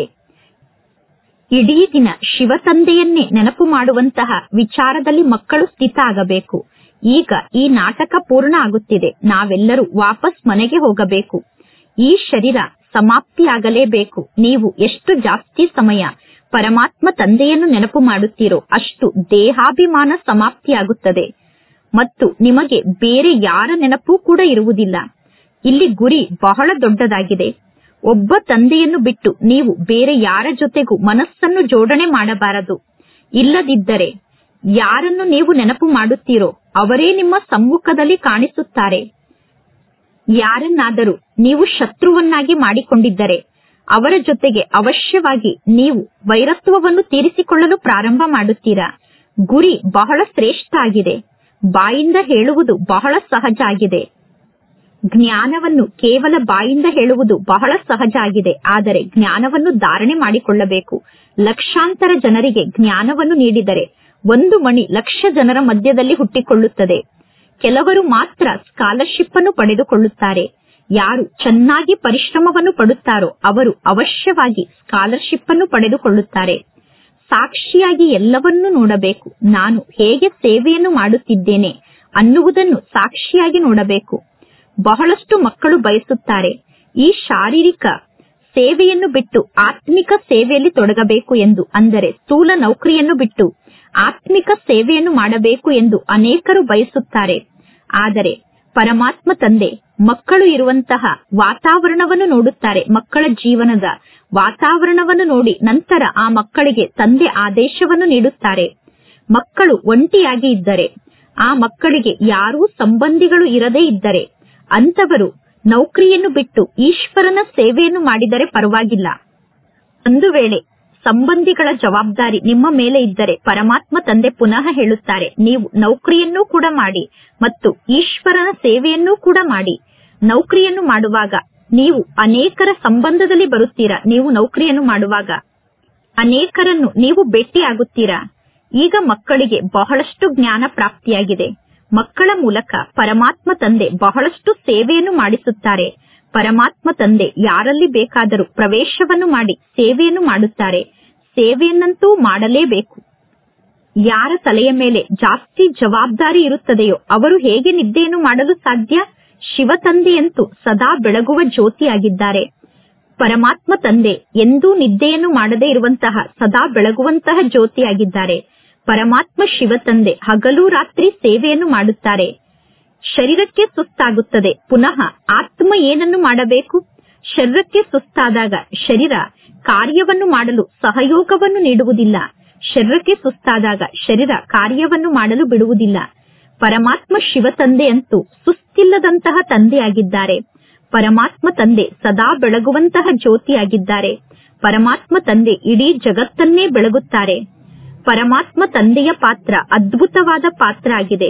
ಇಡೀ ದಿನ ಶಿವ ತಂದೆಯನ್ನೇ ನೆನಪು ಮಾಡುವಂತಹ ವಿಚಾರದಲ್ಲಿ ಮಕ್ಕಳು ಸ್ಥಿತ ಆಗಬೇಕು ಈಗ ಈ ನಾಟಕ ಪೂರ್ಣ ಆಗುತ್ತಿದೆ ನಾವೆಲ್ಲರೂ ವಾಪಸ್ ಮನೆಗೆ ಹೋಗಬೇಕು ಈ ಶರೀರ ಸಮಾಪ್ತಿಯಾಗಲೇಬೇಕು ನೀವು ಎಷ್ಟು ಜಾಸ್ತಿ ಸಮಯ ಪರಮಾತ್ಮ ತಂದೆಯನ್ನು ನೆನಪು ಮಾಡುತ್ತೀರೋ ಅಷ್ಟು ದೇಹಾಭಿಮಾನ ಸಮಾಪ್ತಿಯಾಗುತ್ತದೆ ಮತ್ತು ನಿಮಗೆ ಬೇರೆ ಯಾರ ನೆನಪು ಕೂಡ ಇರುವುದಿಲ್ಲ ಇಲ್ಲಿ ಗುರಿ ಬಹಳ ದೊಡ್ಡದಾಗಿದೆ ಒಬ್ಬ ತಂದೆಯನ್ನು ಬಿಟ್ಟು ನೀವು ಬೇರೆ ಯಾರ ಜೊತೆಗೂ ಮನಸ್ಸನ್ನು ಜೋಡಣೆ ಮಾಡಬಾರದು ಇಲ್ಲದಿದ್ದರೆ ಯಾರನ್ನು ನೀವು ನೆನಪು ಮಾಡುತ್ತೀರೋ ಅವರೇ ನಿಮ್ಮ ಸಮ್ಮುಖದಲ್ಲಿ ಕಾಣಿಸುತ್ತಾರೆ ಯಾರನ್ನಾದರೂ ನೀವು ಶತ್ರುವನ್ನಾಗಿ ಮಾಡಿಕೊಂಡಿದ್ದರೆ ಅವರ ಜೊತೆಗೆ ಅವಶ್ಯವಾಗಿ ನೀವು ವೈರತ್ವವನ್ನು ತೀರಿಸಿಕೊಳ್ಳಲು ಪ್ರಾರಂಭ ಮಾಡುತ್ತೀರಾ ಗುರಿ ಬಹಳ ಶ್ರೇಷ್ಠ ಆಗಿದೆ ಬಾಯಿಂದ ಹೇಳುವುದು ಬಹಳ ಸಹಜ ಆಗಿದೆ ಜ್ಞಾನವನ್ನು ಕೇವಲ ಬಾಯಿಂದ ಹೇಳುವುದು ಬಹಳ ಸಹಜ ಆಗಿದೆ ಆದರೆ ಜ್ಞಾನವನ್ನು ಧಾರಣೆ ಮಾಡಿಕೊಳ್ಳಬೇಕು ಲಕ್ಷಾಂತರ ಜನರಿಗೆ ಜ್ಞಾನವನ್ನು ನೀಡಿದರೆ ಒಂದು ಮಣಿ ಲಕ್ಷ ಜನರ ಮಧ್ಯದಲ್ಲಿ ಹುಟ್ಟಿಕೊಳ್ಳುತ್ತದೆ ಕೆಲವರು ಮಾತ್ರ ಸ್ಕಾಲರ್ಶಿಪ್ ಅನ್ನು ಪಡೆದುಕೊಳ್ಳುತ್ತಾರೆ ಯಾರು ಚೆನ್ನಾಗಿ ಪರಿಶ್ರಮವನ್ನು ಪಡುತ್ತಾರೋ ಅವರು ಅವಶ್ಯವಾಗಿ ಸ್ಕಾಲರ್ಶಿಪ್ ಅನ್ನು ಪಡೆದುಕೊಳ್ಳುತ್ತಾರೆ ಸಾಕ್ಷಿಯಾಗಿ ಎಲ್ಲವನ್ನೂ ನೋಡಬೇಕು ನಾನು ಹೇಗೆ ಸೇವೆಯನ್ನು ಮಾಡುತ್ತಿದ್ದೇನೆ ಅನ್ನುವುದನ್ನು ಸಾಕ್ಷಿಯಾಗಿ ನೋಡಬೇಕು ಬಹಳಷ್ಟು ಮಕ್ಕಳು ಬಯಸುತ್ತಾರೆ ಈ ಶಾರೀರಿಕ ಸೇವೆಯನ್ನು ಬಿಟ್ಟು ಆತ್ಮಿಕ ಸೇವೆಯಲ್ಲಿ ತೊಡಗಬೇಕು ಎಂದು ಅಂದರೆ ಸ್ಥೂಲ ನೌಕರಿಯನ್ನು ಬಿಟ್ಟು ಆತ್ಮಿಕ ಸೇವೆಯನ್ನು ಮಾಡಬೇಕು ಎಂದು ಅನೇಕರು ಬಯಸುತ್ತಾರೆ ಆದರೆ ಪರಮಾತ್ಮ ತಂದೆ ಮಕ್ಕಳು ಇರುವಂತಹ ವಾತಾವರಣವನ್ನು ನೋಡುತ್ತಾರೆ ಮಕ್ಕಳ ಜೀವನದ ವಾತಾವರಣವನ್ನು ನೋಡಿ ನಂತರ ಆ ಮಕ್ಕಳಿಗೆ ತಂದೆ ಆದೇಶವನ್ನು ನೀಡುತ್ತಾರೆ ಮಕ್ಕಳು ಒಂಟಿಯಾಗಿ ಇದ್ದರೆ ಆ ಮಕ್ಕಳಿಗೆ ಯಾರೂ ಸಂಬಂಧಿಗಳು ಇರದೇ ಇದ್ದರೆ ಅಂತವರು ನೌಕರಿಯನ್ನು ಬಿಟ್ಟು ಈಶ್ವರನ ಸೇವೆಯನ್ನು ಮಾಡಿದರೆ ಪರವಾಗಿಲ್ಲ ಒಂದು ವೇಳೆ ಸಂಬಂಧಿಗಳ ಜವಾಬ್ದಾರಿ ನಿಮ್ಮ ಮೇಲೆ ಇದ್ದರೆ ಪರಮಾತ್ಮ ತಂದೆ ಪುನಃ ಹೇಳುತ್ತಾರೆ ನೀವು ನೌಕರಿಯನ್ನೂ ಕೂಡ ಮಾಡಿ ಮತ್ತು ಈಶ್ವರನ ಸೇವೆಯನ್ನೂ ಕೂಡ ಮಾಡಿ ನೌಕರಿಯನ್ನು ಮಾಡುವಾಗ ನೀವು ಅನೇಕರ ಸಂಬಂಧದಲ್ಲಿ ಬರುತ್ತೀರಾ ನೀವು ನೌಕರಿಯನ್ನು ಮಾಡುವಾಗ ಅನೇಕರನ್ನು ನೀವು ಭೇಟಿಯಾಗುತ್ತೀರಾ ಈಗ ಮಕ್ಕಳಿಗೆ ಬಹಳಷ್ಟು ಜ್ಞಾನ ಪ್ರಾಪ್ತಿಯಾಗಿದೆ ಮಕ್ಕಳ ಮೂಲಕ ಪರಮಾತ್ಮ ತಂದೆ ಬಹಳಷ್ಟು ಸೇವೆಯನ್ನು ಮಾಡಿಸುತ್ತಾರೆ ಪರಮಾತ್ಮ ತಂದೆ ಯಾರಲ್ಲಿ ಬೇಕಾದರೂ ಪ್ರವೇಶವನ್ನು ಮಾಡಿ ಸೇವೆಯನ್ನು ಮಾಡುತ್ತಾರೆ ಸೇವೆಯನ್ನಂತೂ ಮಾಡಲೇಬೇಕು ಯಾರ ತಲೆಯ ಮೇಲೆ ಜಾಸ್ತಿ ಜವಾಬ್ದಾರಿ ಇರುತ್ತದೆಯೋ ಅವರು ಹೇಗೆ ನಿದ್ದೆಯನ್ನು ಮಾಡಲು ಸಾಧ್ಯ ಶಿವ ತಂದೆಯಂತೂ ಸದಾ ಬೆಳಗುವ ಜ್ಯೋತಿಯಾಗಿದ್ದಾರೆ ಪರಮಾತ್ಮ ತಂದೆ ಎಂದೂ ನಿದ್ದೆಯನ್ನು ಮಾಡದೇ ಇರುವಂತಹ ಸದಾ ಬೆಳಗುವಂತಹ ಜ್ಯೋತಿಯಾಗಿದ್ದಾರೆ ಪರಮಾತ್ಮ ಶಿವ ತಂದೆ ಹಗಲು ರಾತ್ರಿ ಸೇವೆಯನ್ನು ಮಾಡುತ್ತಾರೆ ಶರೀರಕ್ಕೆ ಸುಸ್ತಾಗುತ್ತದೆ ಪುನಃ ಆತ್ಮ ಏನನ್ನು ಮಾಡಬೇಕು ಶರೀರಕ್ಕೆ ಸುಸ್ತಾದಾಗ ಶರೀರ ಕಾರ್ಯವನ್ನು ಮಾಡಲು ಸಹಯೋಗವನ್ನು ನೀಡುವುದಿಲ್ಲ ಶರೀರಕ್ಕೆ ಸುಸ್ತಾದಾಗ ಶರೀರ ಕಾರ್ಯವನ್ನು ಮಾಡಲು ಬಿಡುವುದಿಲ್ಲ ಪರಮಾತ್ಮ ಶಿವ ತಂದೆಯಂತೂ ಸುಸ್ತಿಲ್ಲದಂತಹ ತಂದೆಯಾಗಿದ್ದಾರೆ ಪರಮಾತ್ಮ ತಂದೆ ಸದಾ ಬೆಳಗುವಂತಹ ಜ್ಯೋತಿಯಾಗಿದ್ದಾರೆ ಪರಮಾತ್ಮ ತಂದೆ ಇಡೀ ಜಗತ್ತನ್ನೇ ಬೆಳಗುತ್ತಾರೆ ಪರಮಾತ್ಮ ತಂದೆಯ ಪಾತ್ರ ಅದ್ಭುತವಾದ ಪಾತ್ರ ಆಗಿದೆ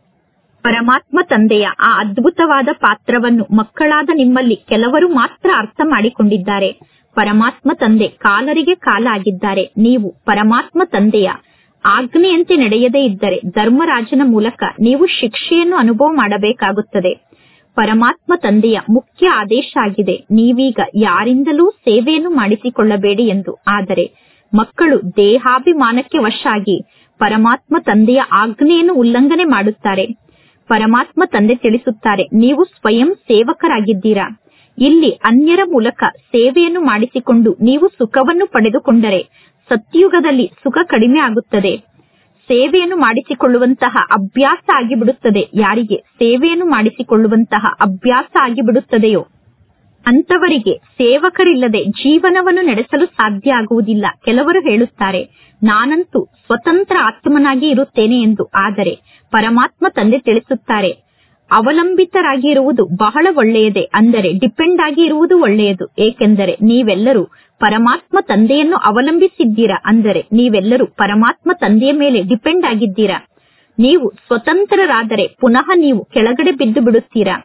ಪರಮಾತ್ಮ ತಂದೆಯ ಆ ಅದ್ಭುತವಾದ ಪಾತ್ರವನ್ನು ಮಕ್ಕಳಾದ ನಿಮ್ಮಲ್ಲಿ ಕೆಲವರು ಮಾತ್ರ ಅರ್ಥ ಮಾಡಿಕೊಂಡಿದ್ದಾರೆ ಪರಮಾತ್ಮ ತಂದೆ ಕಾಲರಿಗೆ ಕಾಲ ಆಗಿದ್ದಾರೆ ನೀವು ಪರಮಾತ್ಮ ತಂದೆಯ ಆಜ್ಞೆಯಂತೆ ನಡೆಯದೇ ಇದ್ದರೆ ಧರ್ಮರಾಜನ ಮೂಲಕ ನೀವು ಶಿಕ್ಷೆಯನ್ನು ಅನುಭವ ಮಾಡಬೇಕಾಗುತ್ತದೆ ಪರಮಾತ್ಮ ತಂದೆಯ ಮುಖ್ಯ ಆದೇಶ ಆಗಿದೆ ನೀವೀಗ ಯಾರಿಂದಲೂ ಸೇವೆಯನ್ನು ಮಾಡಿಸಿಕೊಳ್ಳಬೇಡಿ ಎಂದು ಆದರೆ ಮಕ್ಕಳು ದೇಹಾಭಿಮಾನಕ್ಕೆ ವಶ ಆಗಿ ಪರಮಾತ್ಮ ತಂದೆಯ ಆಜ್ಞೆಯನ್ನು ಉಲ್ಲಂಘನೆ ಮಾಡುತ್ತಾರೆ ಪರಮಾತ್ಮ ತಂದೆ ತಿಳಿಸುತ್ತಾರೆ ನೀವು ಸ್ವಯಂ ಸೇವಕರಾಗಿದ್ದೀರಾ ಇಲ್ಲಿ ಅನ್ಯರ ಮೂಲಕ ಸೇವೆಯನ್ನು ಮಾಡಿಸಿಕೊಂಡು ನೀವು ಸುಖವನ್ನು ಪಡೆದುಕೊಂಡರೆ ಸತ್ಯುಗದಲ್ಲಿ ಸುಖ ಕಡಿಮೆ ಆಗುತ್ತದೆ ಸೇವೆಯನ್ನು ಮಾಡಿಸಿಕೊಳ್ಳುವಂತಹ ಅಭ್ಯಾಸ ಆಗಿಬಿಡುತ್ತದೆ ಯಾರಿಗೆ ಸೇವೆಯನ್ನು ಮಾಡಿಸಿಕೊಳ್ಳುವಂತಹ ಅಭ್ಯಾಸ ಆಗಿಬಿಡುತ್ತದೆಯೋ ಅಂತವರಿಗೆ ಸೇವಕರಿಲ್ಲದೆ ಜೀವನವನ್ನು ನಡೆಸಲು ಸಾಧ್ಯ ಆಗುವುದಿಲ್ಲ ಕೆಲವರು ಹೇಳುತ್ತಾರೆ ನಾನಂತೂ ಸ್ವತಂತ್ರ ಆತ್ಮನಾಗಿ ಇರುತ್ತೇನೆ ಎಂದು ಆದರೆ ಪರಮಾತ್ಮ ತಂದೆ ತಿಳಿಸುತ್ತಾರೆ ಅವಲಂಬಿತರಾಗಿ ಇರುವುದು ಬಹಳ ಒಳ್ಳೆಯದೇ ಅಂದರೆ ಡಿಪೆಂಡ್ ಆಗಿ ಇರುವುದು ಒಳ್ಳೆಯದು ಏಕೆಂದರೆ ನೀವೆಲ್ಲರೂ ಪರಮಾತ್ಮ ತಂದೆಯನ್ನು ಅವಲಂಬಿಸಿದ್ದೀರಾ ಅಂದರೆ ನೀವೆಲ್ಲರೂ ಪರಮಾತ್ಮ ತಂದೆಯ ಮೇಲೆ ಡಿಪೆಂಡ್ ಆಗಿದ್ದೀರಾ ನೀವು ಸ್ವತಂತ್ರರಾದರೆ ಪುನಃ ನೀವು ಕೆಳಗಡೆ ಬಿದ್ದು ಬಿಡುತ್ತೀರಾ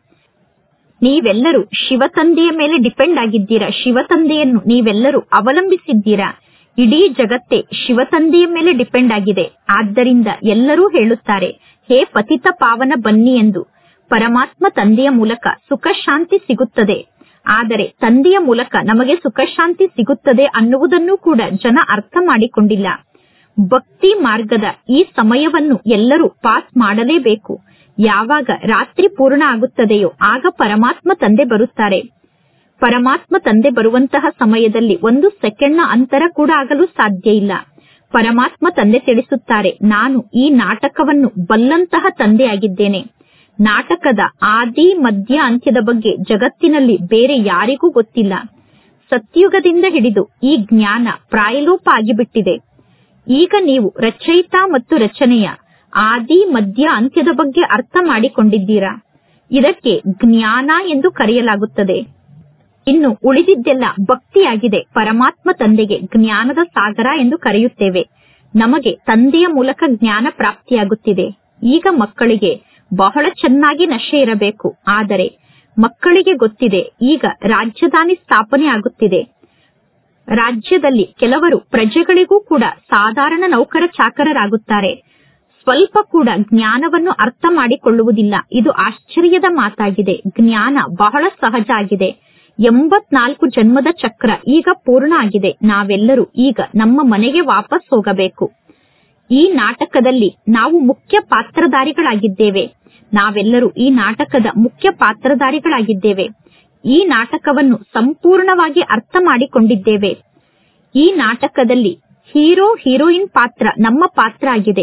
ನೀವೆಲ್ಲರೂ ಶಿವ ತಂದೆಯ ಮೇಲೆ ಡಿಪೆಂಡ್ ಆಗಿದ್ದೀರಾ ಶಿವ ತಂದೆಯನ್ನು ನೀವೆಲ್ಲರೂ ಅವಲಂಬಿಸಿದ್ದೀರಾ ಇಡೀ ಜಗತ್ತೇ ಶಿವತಂದೆಯ ಮೇಲೆ ಡಿಪೆಂಡ್ ಆಗಿದೆ ಆದ್ದರಿಂದ ಎಲ್ಲರೂ ಹೇಳುತ್ತಾರೆ ಹೇ ಪತಿತ ಪಾವನ ಬನ್ನಿ ಎಂದು ಪರಮಾತ್ಮ ತಂದೆಯ ಮೂಲಕ ಸುಖ ಶಾಂತಿ ಸಿಗುತ್ತದೆ ಆದರೆ ತಂದೆಯ ಮೂಲಕ ನಮಗೆ ಸುಖ ಶಾಂತಿ ಸಿಗುತ್ತದೆ ಅನ್ನುವುದನ್ನು ಕೂಡ ಜನ ಅರ್ಥ ಮಾಡಿಕೊಂಡಿಲ್ಲ ಭಕ್ತಿ ಮಾರ್ಗದ ಈ ಸಮಯವನ್ನು ಎಲ್ಲರೂ ಪಾಸ್ ಮಾಡಲೇಬೇಕು ಯಾವಾಗ ರಾತ್ರಿ ಪೂರ್ಣ ಆಗುತ್ತದೆಯೋ ಆಗ ಪರಮಾತ್ಮ ತಂದೆ ಬರುತ್ತಾರೆ ಪರಮಾತ್ಮ ತಂದೆ ಬರುವಂತಹ ಸಮಯದಲ್ಲಿ ಒಂದು ಸೆಕೆಂಡ್ನ ಅಂತರ ಕೂಡ ಆಗಲು ಸಾಧ್ಯ ಇಲ್ಲ ಪರಮಾತ್ಮ ತಂದೆ ತಿಳಿಸುತ್ತಾರೆ ನಾನು ಈ ನಾಟಕವನ್ನು ಬಲ್ಲಂತಹ ತಂದೆಯಾಗಿದ್ದೇನೆ ನಾಟಕದ ಆದಿ ಮಧ್ಯ ಅಂತ್ಯದ ಬಗ್ಗೆ ಜಗತ್ತಿನಲ್ಲಿ ಬೇರೆ ಯಾರಿಗೂ ಗೊತ್ತಿಲ್ಲ ಸತ್ಯುಗದಿಂದ ಹಿಡಿದು ಈ ಜ್ಞಾನ ಪ್ರಾಯಲೋಪ ಆಗಿಬಿಟ್ಟಿದೆ ಈಗ ನೀವು ರಚಯಿತ ಮತ್ತು ರಚನೆಯ ಆದಿ ಮಧ್ಯ ಅಂತ್ಯದ ಬಗ್ಗೆ ಅರ್ಥ ಮಾಡಿಕೊಂಡಿದ್ದೀರಾ ಇದಕ್ಕೆ ಜ್ಞಾನ ಎಂದು ಕರೆಯಲಾಗುತ್ತದೆ ಇನ್ನು ಉಳಿದಿದ್ದೆಲ್ಲ ಭಕ್ತಿಯಾಗಿದೆ ಪರಮಾತ್ಮ ತಂದೆಗೆ ಜ್ಞಾನದ ಸಾಗರ ಎಂದು ಕರೆಯುತ್ತೇವೆ ನಮಗೆ ತಂದೆಯ ಮೂಲಕ ಜ್ಞಾನ ಪ್ರಾಪ್ತಿಯಾಗುತ್ತಿದೆ ಈಗ ಮಕ್ಕಳಿಗೆ ಬಹಳ ಚೆನ್ನಾಗಿ ನಶೆ ಇರಬೇಕು ಆದರೆ ಮಕ್ಕಳಿಗೆ ಗೊತ್ತಿದೆ ಈಗ ರಾಜಧಾನಿ ಸ್ಥಾಪನೆ ಆಗುತ್ತಿದೆ ರಾಜ್ಯದಲ್ಲಿ ಕೆಲವರು ಪ್ರಜೆಗಳಿಗೂ ಕೂಡ ಸಾಧಾರಣ ನೌಕರ ಚಾಕರರಾಗುತ್ತಾರೆ ಸ್ವಲ್ಪ ಕೂಡ ಜ್ಞಾನವನ್ನು ಅರ್ಥ ಮಾಡಿಕೊಳ್ಳುವುದಿಲ್ಲ ಇದು ಆಶ್ಚರ್ಯದ ಮಾತಾಗಿದೆ ಜ್ಞಾನ ಬಹಳ ಸಹಜ ಆಗಿದೆ ಎಂಬತ್ನಾಲ್ಕು ಜನ್ಮದ ಚಕ್ರ ಈಗ ಪೂರ್ಣ ಆಗಿದೆ ನಾವೆಲ್ಲರೂ ಈಗ ನಮ್ಮ ಮನೆಗೆ ವಾಪಸ್ ಹೋಗಬೇಕು ಈ ನಾಟಕದಲ್ಲಿ ನಾವು ಮುಖ್ಯ ಪಾತ್ರಧಾರಿಗಳಾಗಿದ್ದೇವೆ ನಾವೆಲ್ಲರೂ ಈ ನಾಟಕದ ಮುಖ್ಯ ಪಾತ್ರಧಾರಿಗಳಾಗಿದ್ದೇವೆ ಈ ನಾಟಕವನ್ನು ಸಂಪೂರ್ಣವಾಗಿ ಅರ್ಥ ಮಾಡಿಕೊಂಡಿದ್ದೇವೆ ಈ ನಾಟಕದಲ್ಲಿ ಹೀರೋ ಹೀರೋಯಿನ್ ಪಾತ್ರ ನಮ್ಮ ಪಾತ್ರ ಆಗಿದೆ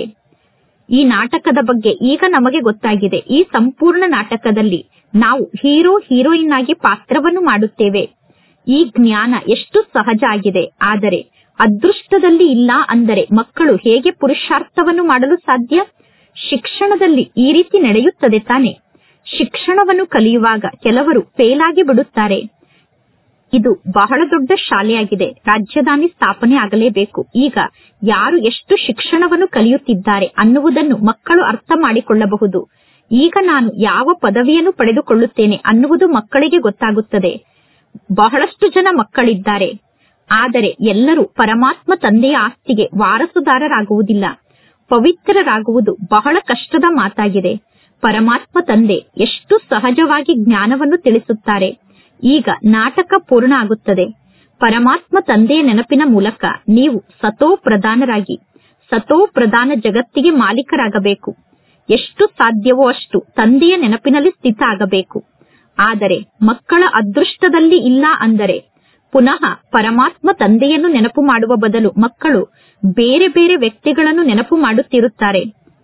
ಈ ನಾಟಕದ ಬಗ್ಗೆ ಈಗ ನಮಗೆ ಗೊತ್ತಾಗಿದೆ ಈ ಸಂಪೂರ್ಣ ನಾಟಕದಲ್ಲಿ ನಾವು ಹೀರೋ ಹೀರೋಯಿನ್ ಆಗಿ ಪಾತ್ರವನ್ನು ಮಾಡುತ್ತೇವೆ ಈ ಜ್ಞಾನ ಎಷ್ಟು ಸಹಜ ಆಗಿದೆ ಆದರೆ ಅದೃಷ್ಟದಲ್ಲಿ ಇಲ್ಲ ಅಂದರೆ ಮಕ್ಕಳು ಹೇಗೆ ಪುರುಷಾರ್ಥವನ್ನು ಮಾಡಲು ಸಾಧ್ಯ ಶಿಕ್ಷಣದಲ್ಲಿ ಈ ರೀತಿ ನಡೆಯುತ್ತದೆ ತಾನೆ ಶಿಕ್ಷಣವನ್ನು ಕಲಿಯುವಾಗ ಕೆಲವರು ಫೇಲ್ ಆಗಿ ಬಿಡುತ್ತಾರೆ ಇದು ಬಹಳ ದೊಡ್ಡ ಶಾಲೆಯಾಗಿದೆ ರಾಜಧಾನಿ ಸ್ಥಾಪನೆ ಆಗಲೇಬೇಕು ಈಗ ಯಾರು ಎಷ್ಟು ಶಿಕ್ಷಣವನ್ನು ಕಲಿಯುತ್ತಿದ್ದಾರೆ ಅನ್ನುವುದನ್ನು ಮಕ್ಕಳು ಅರ್ಥ ಮಾಡಿಕೊಳ್ಳಬಹುದು ಈಗ ನಾನು ಯಾವ ಪದವಿಯನ್ನು ಪಡೆದುಕೊಳ್ಳುತ್ತೇನೆ ಅನ್ನುವುದು ಮಕ್ಕಳಿಗೆ ಗೊತ್ತಾಗುತ್ತದೆ ಬಹಳಷ್ಟು ಜನ ಮಕ್ಕಳಿದ್ದಾರೆ ಆದರೆ ಎಲ್ಲರೂ ಪರಮಾತ್ಮ ತಂದೆಯ ಆಸ್ತಿಗೆ ವಾರಸುದಾರರಾಗುವುದಿಲ್ಲ ಪವಿತ್ರರಾಗುವುದು ಬಹಳ ಕಷ್ಟದ ಮಾತಾಗಿದೆ ಪರಮಾತ್ಮ ತಂದೆ ಎಷ್ಟು ಸಹಜವಾಗಿ ಜ್ಞಾನವನ್ನು ತಿಳಿಸುತ್ತಾರೆ ಈಗ ನಾಟಕ ಪೂರ್ಣ ಆಗುತ್ತದೆ ಪರಮಾತ್ಮ ತಂದೆಯ ನೆನಪಿನ ಮೂಲಕ ನೀವು ಸತೋ ಪ್ರಧಾನರಾಗಿ ಸತೋ ಪ್ರಧಾನ ಜಗತ್ತಿಗೆ ಮಾಲೀಕರಾಗಬೇಕು ಎಷ್ಟು ಸಾಧ್ಯವೋ ಅಷ್ಟು ತಂದೆಯ ನೆನಪಿನಲ್ಲಿ ಸ್ಥಿತ ಆಗಬೇಕು ಆದರೆ ಮಕ್ಕಳ ಅದೃಷ್ಟದಲ್ಲಿ ಇಲ್ಲ ಅಂದರೆ ಪುನಃ ಪರಮಾತ್ಮ ತಂದೆಯನ್ನು ನೆನಪು ಮಾಡುವ ಬದಲು ಮಕ್ಕಳು ಬೇರೆ ಬೇರೆ ವ್ಯಕ್ತಿಗಳನ್ನು ನೆನಪು ಮಾಡುತ್ತಿರುತ್ತಾರೆ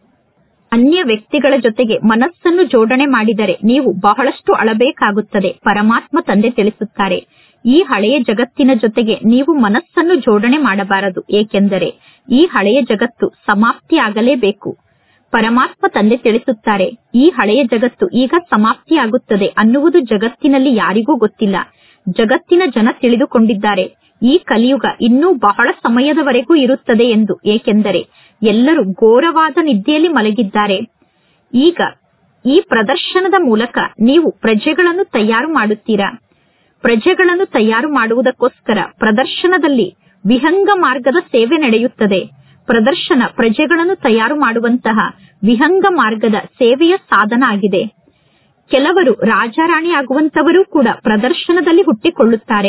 ಅನ್ಯ ವ್ಯಕ್ತಿಗಳ ಜೊತೆಗೆ ಮನಸ್ಸನ್ನು ಜೋಡಣೆ ಮಾಡಿದರೆ ನೀವು ಬಹಳಷ್ಟು ಅಳಬೇಕಾಗುತ್ತದೆ ಪರಮಾತ್ಮ ತಂದೆ ತಿಳಿಸುತ್ತಾರೆ ಈ ಹಳೆಯ ಜಗತ್ತಿನ ಜೊತೆಗೆ ನೀವು ಮನಸ್ಸನ್ನು ಜೋಡಣೆ ಮಾಡಬಾರದು ಏಕೆಂದರೆ ಈ ಹಳೆಯ ಜಗತ್ತು ಸಮಾಪ್ತಿಯಾಗಲೇಬೇಕು ಪರಮಾತ್ಮ ತಂದೆ ತಿಳಿಸುತ್ತಾರೆ ಈ ಹಳೆಯ ಜಗತ್ತು ಈಗ ಸಮಾಪ್ತಿಯಾಗುತ್ತದೆ ಅನ್ನುವುದು ಜಗತ್ತಿನಲ್ಲಿ ಯಾರಿಗೂ ಗೊತ್ತಿಲ್ಲ ಜಗತ್ತಿನ ಜನ ತಿಳಿದುಕೊಂಡಿದ್ದಾರೆ ಈ ಕಲಿಯುಗ ಇನ್ನೂ ಬಹಳ ಸಮಯದವರೆಗೂ ಇರುತ್ತದೆ ಎಂದು ಏಕೆಂದರೆ ಎಲ್ಲರೂ ಘೋರವಾದ ನಿದ್ದೆಯಲ್ಲಿ ಮಲಗಿದ್ದಾರೆ ಈಗ ಈ ಪ್ರದರ್ಶನದ ಮೂಲಕ ನೀವು ಪ್ರಜೆಗಳನ್ನು ತಯಾರು ಮಾಡುತ್ತೀರಾ ಪ್ರಜೆಗಳನ್ನು ತಯಾರು ಮಾಡುವುದಕ್ಕೋಸ್ಕರ ಪ್ರದರ್ಶನದಲ್ಲಿ ವಿಹಂಗ ಮಾರ್ಗದ ಸೇವೆ ನಡೆಯುತ್ತದೆ ಪ್ರದರ್ಶನ ಪ್ರಜೆಗಳನ್ನು ತಯಾರು ಮಾಡುವಂತಹ ವಿಹಂಗ ಮಾರ್ಗದ ಸೇವೆಯ ಸಾಧನ ಆಗಿದೆ ಕೆಲವರು ರಾಜಾರಾಣಿ ಆಗುವಂತವರೂ ಕೂಡ ಪ್ರದರ್ಶನದಲ್ಲಿ ಹುಟ್ಟಿಕೊಳ್ಳುತ್ತಾರೆ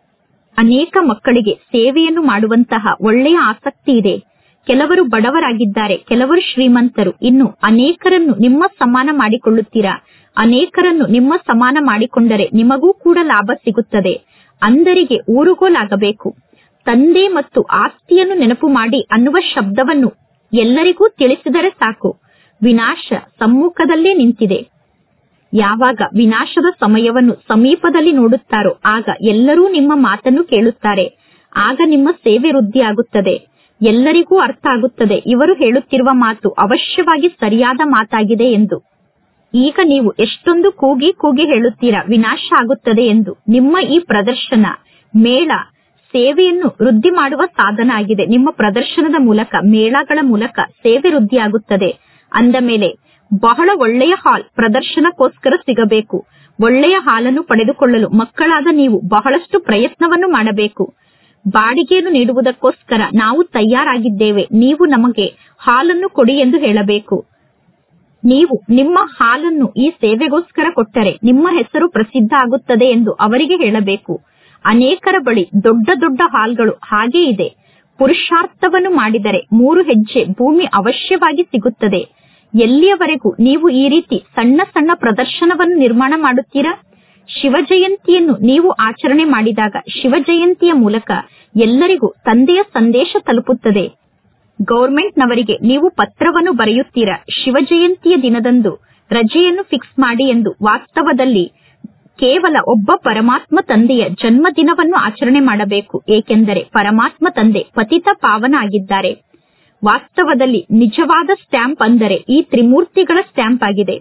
ಅನೇಕ ಮಕ್ಕಳಿಗೆ ಸೇವೆಯನ್ನು ಮಾಡುವಂತಹ ಒಳ್ಳೆಯ ಆಸಕ್ತಿ ಇದೆ ಕೆಲವರು ಬಡವರಾಗಿದ್ದಾರೆ ಕೆಲವರು ಶ್ರೀಮಂತರು ಇನ್ನು ಅನೇಕರನ್ನು ನಿಮ್ಮ ಸಮಾನ ಮಾಡಿಕೊಳ್ಳುತ್ತೀರಾ ಅನೇಕರನ್ನು ನಿಮ್ಮ ಸಮಾನ ಮಾಡಿಕೊಂಡರೆ ನಿಮಗೂ ಕೂಡ ಲಾಭ ಸಿಗುತ್ತದೆ ಅಂದರಿಗೆ ಊರುಗೋಲಾಗಬೇಕು ತಂದೆ ಮತ್ತು ಆಸ್ತಿಯನ್ನು ನೆನಪು ಮಾಡಿ ಅನ್ನುವ ಶಬ್ದವನ್ನು ಎಲ್ಲರಿಗೂ ತಿಳಿಸಿದರೆ ಸಾಕು ವಿನಾಶ ಸಮ್ಮುಖದಲ್ಲೇ ನಿಂತಿದೆ ಯಾವಾಗ ವಿನಾಶದ ಸಮಯವನ್ನು ಸಮೀಪದಲ್ಲಿ ನೋಡುತ್ತಾರೋ ಆಗ ಎಲ್ಲರೂ ನಿಮ್ಮ ಮಾತನ್ನು ಕೇಳುತ್ತಾರೆ ಆಗ ನಿಮ್ಮ ಸೇವೆ ವೃದ್ಧಿಯಾಗುತ್ತದೆ ಎಲ್ಲರಿಗೂ ಅರ್ಥ ಆಗುತ್ತದೆ ಇವರು ಹೇಳುತ್ತಿರುವ ಮಾತು ಅವಶ್ಯವಾಗಿ ಸರಿಯಾದ ಮಾತಾಗಿದೆ ಎಂದು ಈಗ ನೀವು ಎಷ್ಟೊಂದು ಕೂಗಿ ಕೂಗಿ ಹೇಳುತ್ತೀರಾ ವಿನಾಶ ಆಗುತ್ತದೆ ಎಂದು ನಿಮ್ಮ ಈ ಪ್ರದರ್ಶನ ಮೇಳ ಸೇವೆಯನ್ನು ವೃದ್ಧಿ ಮಾಡುವ ಸಾಧನ ಆಗಿದೆ ನಿಮ್ಮ ಪ್ರದರ್ಶನದ ಮೂಲಕ ಮೇಳಗಳ ಮೂಲಕ ಸೇವೆ ವೃದ್ಧಿಯಾಗುತ್ತದೆ ಅಂದ ಮೇಲೆ ಬಹಳ ಒಳ್ಳೆಯ ಹಾಲ್ ಪ್ರದರ್ಶನಕ್ಕೋಸ್ಕರ ಸಿಗಬೇಕು ಒಳ್ಳೆಯ ಹಾಲನ್ನು ಪಡೆದುಕೊಳ್ಳಲು ಮಕ್ಕಳಾದ ನೀವು ಬಹಳಷ್ಟು ಪ್ರಯತ್ನವನ್ನು ಮಾಡಬೇಕು ಬಾಡಿಗೆಯನ್ನು ನೀಡುವುದಕ್ಕೋಸ್ಕರ ನಾವು ತಯಾರಾಗಿದ್ದೇವೆ ನೀವು ನಮಗೆ ಹಾಲನ್ನು ಕೊಡಿ ಎಂದು ಹೇಳಬೇಕು ನೀವು ನಿಮ್ಮ ಹಾಲನ್ನು ಈ ಸೇವೆಗೋಸ್ಕರ ಕೊಟ್ಟರೆ ನಿಮ್ಮ ಹೆಸರು ಪ್ರಸಿದ್ಧ ಆಗುತ್ತದೆ ಎಂದು ಅವರಿಗೆ ಹೇಳಬೇಕು ಅನೇಕರ ಬಳಿ ದೊಡ್ಡ ದೊಡ್ಡ ಹಾಲ್ಗಳು ಹಾಗೇ ಇದೆ ಪುರುಷಾರ್ಥವನ್ನು ಮಾಡಿದರೆ ಮೂರು ಹೆಜ್ಜೆ ಭೂಮಿ ಅವಶ್ಯವಾಗಿ ಸಿಗುತ್ತದೆ ಎಲ್ಲಿಯವರೆಗೂ ನೀವು ಈ ರೀತಿ ಸಣ್ಣ ಸಣ್ಣ ಪ್ರದರ್ಶನವನ್ನು ನಿರ್ಮಾಣ ಮಾಡುತ್ತೀರಾ ಶಿವ ಜಯಂತಿಯನ್ನು ನೀವು ಆಚರಣೆ ಮಾಡಿದಾಗ ಶಿವ ಜಯಂತಿಯ ಮೂಲಕ ಎಲ್ಲರಿಗೂ ತಂದೆಯ ಸಂದೇಶ ತಲುಪುತ್ತದೆ ಗೌರ್ಮೆಂಟ್ನವರಿಗೆ ನೀವು ಪತ್ರವನ್ನು ಬರೆಯುತ್ತೀರಾ ಶಿವ ಜಯಂತಿಯ ದಿನದಂದು ರಜೆಯನ್ನು ಫಿಕ್ಸ್ ಮಾಡಿ ಎಂದು ವಾಸ್ತವದಲ್ಲಿ ಕೇವಲ ಒಬ್ಬ ಪರಮಾತ್ಮ ತಂದೆಯ ಜನ್ಮದಿನವನ್ನು ಆಚರಣೆ ಮಾಡಬೇಕು ಏಕೆಂದರೆ ಪರಮಾತ್ಮ ತಂದೆ ಪತಿತ ಪಾವನ ಆಗಿದ್ದಾರೆ ವಾಸ್ತವದಲ್ಲಿ ನಿಜವಾದ ಸ್ಟ್ಯಾಂಪ್ ಅಂದರೆ ಈ ತ್ರಿಮೂರ್ತಿಗಳ ಸ್ಟ್ಯಾಂಪ್ ಆಗಿದೆ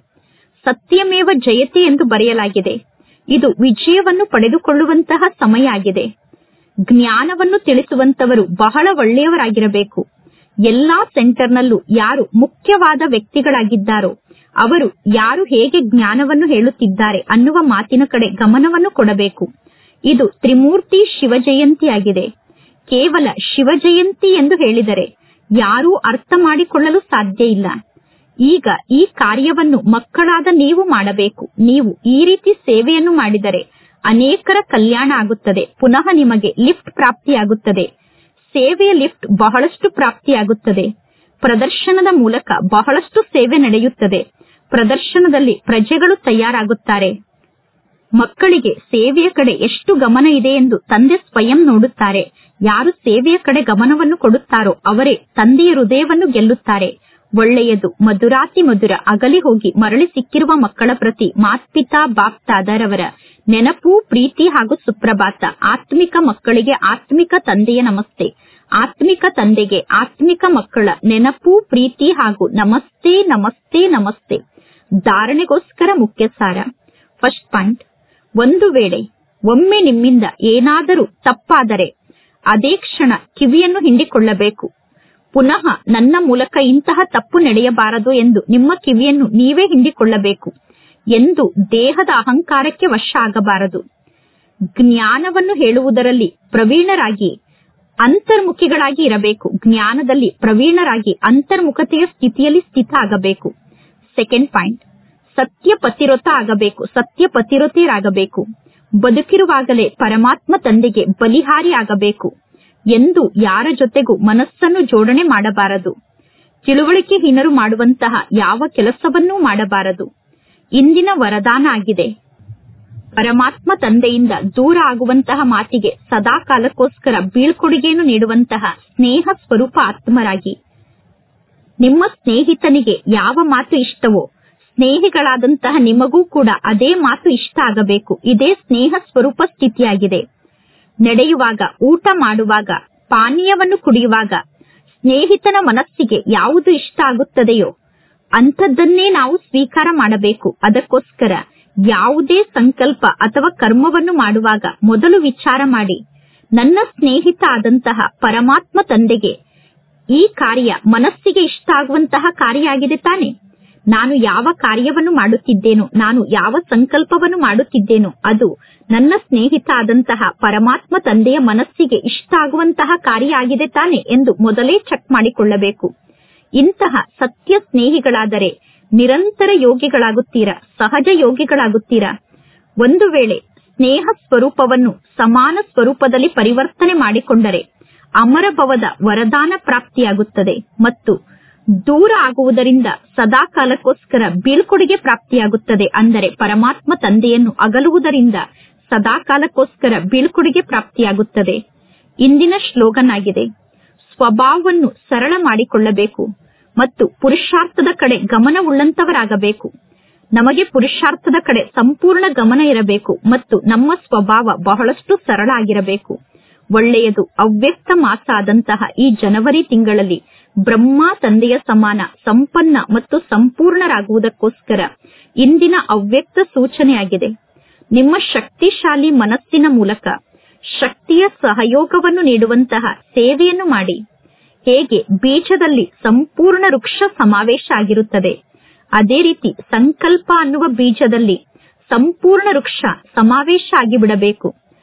ಸತ್ಯಮೇವ ಜಯತೆ ಎಂದು ಬರೆಯಲಾಗಿದೆ ಇದು ವಿಜಯವನ್ನು ಪಡೆದುಕೊಳ್ಳುವಂತಹ ಸಮಯ ಆಗಿದೆ ಜ್ಞಾನವನ್ನು ತಿಳಿಸುವಂತವರು ಬಹಳ ಒಳ್ಳೆಯವರಾಗಿರಬೇಕು ಎಲ್ಲಾ ಸೆಂಟರ್ನಲ್ಲೂ ಯಾರು ಮುಖ್ಯವಾದ ವ್ಯಕ್ತಿಗಳಾಗಿದ್ದಾರೋ ಅವರು ಯಾರು ಹೇಗೆ ಜ್ಞಾನವನ್ನು ಹೇಳುತ್ತಿದ್ದಾರೆ ಅನ್ನುವ ಮಾತಿನ ಕಡೆ ಗಮನವನ್ನು ಕೊಡಬೇಕು ಇದು ತ್ರಿಮೂರ್ತಿ ಶಿವ ಜಯಂತಿಯಾಗಿದೆ ಕೇವಲ ಶಿವ ಜಯಂತಿ ಎಂದು ಹೇಳಿದರೆ ಯಾರೂ ಅರ್ಥ ಮಾಡಿಕೊಳ್ಳಲು ಸಾಧ್ಯ ಇಲ್ಲ ಈಗ ಈ ಕಾರ್ಯವನ್ನು ಮಕ್ಕಳಾದ ನೀವು ಮಾಡಬೇಕು ನೀವು ಈ ರೀತಿ ಸೇವೆಯನ್ನು ಮಾಡಿದರೆ ಅನೇಕರ ಕಲ್ಯಾಣ ಆಗುತ್ತದೆ ಪುನಃ ನಿಮಗೆ ಲಿಫ್ಟ್ ಪ್ರಾಪ್ತಿಯಾಗುತ್ತದೆ ಸೇವೆಯ ಲಿಫ್ಟ್ ಬಹಳಷ್ಟು ಪ್ರಾಪ್ತಿಯಾಗುತ್ತದೆ ಪ್ರದರ್ಶನದ ಮೂಲಕ ಬಹಳಷ್ಟು ಸೇವೆ ನಡೆಯುತ್ತದೆ ಪ್ರದರ್ಶನದಲ್ಲಿ ಪ್ರಜೆಗಳು ತಯಾರಾಗುತ್ತಾರೆ ಮಕ್ಕಳಿಗೆ ಸೇವೆಯ ಕಡೆ ಎಷ್ಟು ಗಮನ ಇದೆ ಎಂದು ತಂದೆ ಸ್ವಯಂ ನೋಡುತ್ತಾರೆ ಯಾರು ಸೇವೆಯ ಕಡೆ ಗಮನವನ್ನು ಕೊಡುತ್ತಾರೋ ಅವರೇ ತಂದೆಯ ಹೃದಯವನ್ನು ಗೆಲ್ಲುತ್ತಾರೆ ಒಳ್ಳೆಯದು ಮಧುರಾತಿ ಮಧುರ ಅಗಲಿ ಹೋಗಿ ಮರಳಿ ಸಿಕ್ಕಿರುವ ಮಕ್ಕಳ ಪ್ರತಿ ಮಾತ್ಪಿತಾ ಬಾಪ್ತಾದರವರ ನೆನಪು ಪ್ರೀತಿ ಹಾಗೂ ಸುಪ್ರಭಾತ ಆತ್ಮಿಕ ಮಕ್ಕಳಿಗೆ ಆತ್ಮಿಕ ತಂದೆಯ ನಮಸ್ತೆ ಆತ್ಮಿಕ ತಂದೆಗೆ ಆತ್ಮಿಕ ಮಕ್ಕಳ ನೆನಪು ಪ್ರೀತಿ ಹಾಗೂ ನಮಸ್ತೆ ನಮಸ್ತೆ ನಮಸ್ತೆ ಧಾರಣೆಗೋಸ್ಕರ ಮುಖ್ಯ ಸಾರ ಫಸ್ಟ್ ಪಾಯಿಂಟ್ ಒಂದು ವೇಳೆ ಒಮ್ಮೆ ನಿಮ್ಮಿಂದ ಏನಾದರೂ ತಪ್ಪಾದರೆ ಅದೇ ಕ್ಷಣ ಕಿವಿಯನ್ನು ಹಿಂಡಿಕೊಳ್ಳಬೇಕು ಪುನಃ ನನ್ನ ಮೂಲಕ ಇಂತಹ ತಪ್ಪು ನಡೆಯಬಾರದು ಎಂದು ನಿಮ್ಮ ಕಿವಿಯನ್ನು ನೀವೇ ಹಿಂಡಿಕೊಳ್ಳಬೇಕು ಎಂದು ದೇಹದ ಅಹಂಕಾರಕ್ಕೆ ವಶ ಆಗಬಾರದು ಜ್ಞಾನವನ್ನು ಹೇಳುವುದರಲ್ಲಿ ಪ್ರವೀಣರಾಗಿ ಅಂತರ್ಮುಖಿಗಳಾಗಿ ಇರಬೇಕು ಜ್ಞಾನದಲ್ಲಿ ಪ್ರವೀಣರಾಗಿ ಅಂತರ್ಮುಖತೆಯ ಸ್ಥಿತಿಯಲ್ಲಿ ಸ್ಥಿತ ಆಗಬೇಕು ಸೆಕೆಂಡ್ ಪಾಯಿಂಟ್ ಸತ್ಯ ಪತಿರೊತ ಆಗಬೇಕು ಸತ್ಯ ಪತಿರೊತೆಯರಾಗಬೇಕು ಬದುಕಿರುವಾಗಲೇ ಪರಮಾತ್ಮ ತಂದೆಗೆ ಬಲಿಹಾರಿ ಆಗಬೇಕು ಎಂದು ಯಾರ ಜೊತೆಗೂ ಮನಸ್ಸನ್ನು ಜೋಡಣೆ ಮಾಡಬಾರದು ತಿಳುವಳಿಕೆಹೀನರು ಮಾಡುವಂತಹ ಯಾವ ಕೆಲಸವನ್ನೂ ಮಾಡಬಾರದು ಇಂದಿನ ವರದಾನ ಆಗಿದೆ ಪರಮಾತ್ಮ ತಂದೆಯಿಂದ ದೂರ ಆಗುವಂತಹ ಮಾತಿಗೆ ಸದಾ ಕಾಲಕ್ಕೋಸ್ಕರ ಬೀಳ್ಕೊಡುಗೆಯನ್ನು ನೀಡುವಂತಹ ಸ್ನೇಹ ಸ್ವರೂಪ ಆತ್ಮರಾಗಿ ನಿಮ್ಮ ಸ್ನೇಹಿತನಿಗೆ ಯಾವ ಮಾತು ಇಷ್ಟವೋ ಸ್ನೇಹಿಗಳಾದಂತಹ ನಿಮಗೂ ಕೂಡ ಅದೇ ಮಾತು ಇಷ್ಟ ಆಗಬೇಕು ಇದೇ ಸ್ನೇಹ ಸ್ವರೂಪ ಸ್ಥಿತಿಯಾಗಿದೆ ನಡೆಯುವಾಗ ಊಟ ಮಾಡುವಾಗ ಪಾನೀಯವನ್ನು ಕುಡಿಯುವಾಗ ಸ್ನೇಹಿತನ ಮನಸ್ಸಿಗೆ ಯಾವುದು ಇಷ್ಟ ಆಗುತ್ತದೆಯೋ ಅಂಥದ್ದನ್ನೇ ನಾವು ಸ್ವೀಕಾರ ಮಾಡಬೇಕು ಅದಕ್ಕೋಸ್ಕರ ಯಾವುದೇ ಸಂಕಲ್ಪ ಅಥವಾ ಕರ್ಮವನ್ನು ಮಾಡುವಾಗ ಮೊದಲು ವಿಚಾರ ಮಾಡಿ ನನ್ನ ಸ್ನೇಹಿತ ಆದಂತಹ ಪರಮಾತ್ಮ ತಂದೆಗೆ ಈ ಕಾರ್ಯ ಮನಸ್ಸಿಗೆ ಇಷ್ಟ ಆಗುವಂತಹ ಕಾರ್ಯ ಆಗಿದೆ ತಾನೆ ನಾನು ಯಾವ ಕಾರ್ಯವನ್ನು ಮಾಡುತ್ತಿದ್ದೇನೋ ನಾನು ಯಾವ ಸಂಕಲ್ಪವನ್ನು ಮಾಡುತ್ತಿದ್ದೇನೋ ಅದು ನನ್ನ ಸ್ನೇಹಿತ ಆದಂತಹ ಪರಮಾತ್ಮ ತಂದೆಯ ಮನಸ್ಸಿಗೆ ಇಷ್ಟ ಆಗುವಂತಹ ಕಾರ್ಯ ಆಗಿದೆ ತಾನೆ ಎಂದು ಮೊದಲೇ ಚೆಕ್ ಮಾಡಿಕೊಳ್ಳಬೇಕು ಇಂತಹ ಸತ್ಯ ಸ್ನೇಹಿಗಳಾದರೆ ನಿರಂತರ ಯೋಗಿಗಳಾಗುತ್ತೀರಾ ಸಹಜ ಯೋಗಿಗಳಾಗುತ್ತೀರಾ ಒಂದು ವೇಳೆ ಸ್ನೇಹ ಸ್ವರೂಪವನ್ನು ಸಮಾನ ಸ್ವರೂಪದಲ್ಲಿ ಪರಿವರ್ತನೆ ಮಾಡಿಕೊಂಡರೆ ಅಮರಭವದ ವರದಾನ ಪ್ರಾಪ್ತಿಯಾಗುತ್ತದೆ ಮತ್ತು ದೂರ ಆಗುವುದರಿಂದ ಸದಾ ಕಾಲಕ್ಕೋಸ್ಕರ ಬೀಳ್ಕೊಡುಗೆ ಪ್ರಾಪ್ತಿಯಾಗುತ್ತದೆ ಅಂದರೆ ಪರಮಾತ್ಮ ತಂದೆಯನ್ನು ಅಗಲುವುದರಿಂದ ಸದಾ ಕಾಲಕ್ಕೋಸ್ಕರ ಬೀಳ್ಕೊಡುಗೆ ಪ್ರಾಪ್ತಿಯಾಗುತ್ತದೆ ಇಂದಿನ ಶ್ಲೋಗನ್ ಆಗಿದೆ ಸ್ವಭಾವವನ್ನು ಸರಳ ಮಾಡಿಕೊಳ್ಳಬೇಕು ಮತ್ತು ಪುರುಷಾರ್ಥದ ಕಡೆ ಗಮನವುಳ್ಳಂತವರಾಗಬೇಕು ನಮಗೆ ಪುರುಷಾರ್ಥದ ಕಡೆ ಸಂಪೂರ್ಣ ಗಮನ ಇರಬೇಕು ಮತ್ತು ನಮ್ಮ ಸ್ವಭಾವ ಬಹಳಷ್ಟು ಸರಳ ಆಗಿರಬೇಕು ಒಳ್ಳೆಯದು ಅವ್ಯಕ್ತ ಮಾಸ ಆದಂತಹ ಈ ಜನವರಿ ತಿಂಗಳಲ್ಲಿ ಬ್ರಹ್ಮ ತಂದೆಯ ಸಮಾನ ಸಂಪನ್ನ ಮತ್ತು ಸಂಪೂರ್ಣರಾಗುವುದಕ್ಕೋಸ್ಕರ ಇಂದಿನ ಅವ್ಯಕ್ತ ಸೂಚನೆಯಾಗಿದೆ ನಿಮ್ಮ ಶಕ್ತಿಶಾಲಿ ಮನಸ್ಸಿನ ಮೂಲಕ ಶಕ್ತಿಯ ಸಹಯೋಗವನ್ನು ನೀಡುವಂತಹ ಸೇವೆಯನ್ನು ಮಾಡಿ ಹೇಗೆ ಬೀಜದಲ್ಲಿ ಸಂಪೂರ್ಣ ವೃಕ್ಷ ಸಮಾವೇಶ ಆಗಿರುತ್ತದೆ ಅದೇ ರೀತಿ ಸಂಕಲ್ಪ ಅನ್ನುವ ಬೀಜದಲ್ಲಿ ಸಂಪೂರ್ಣ ವೃಕ್ಷ ಸಮಾವೇಶ ಆಗಿಬಿಡಬೇಕು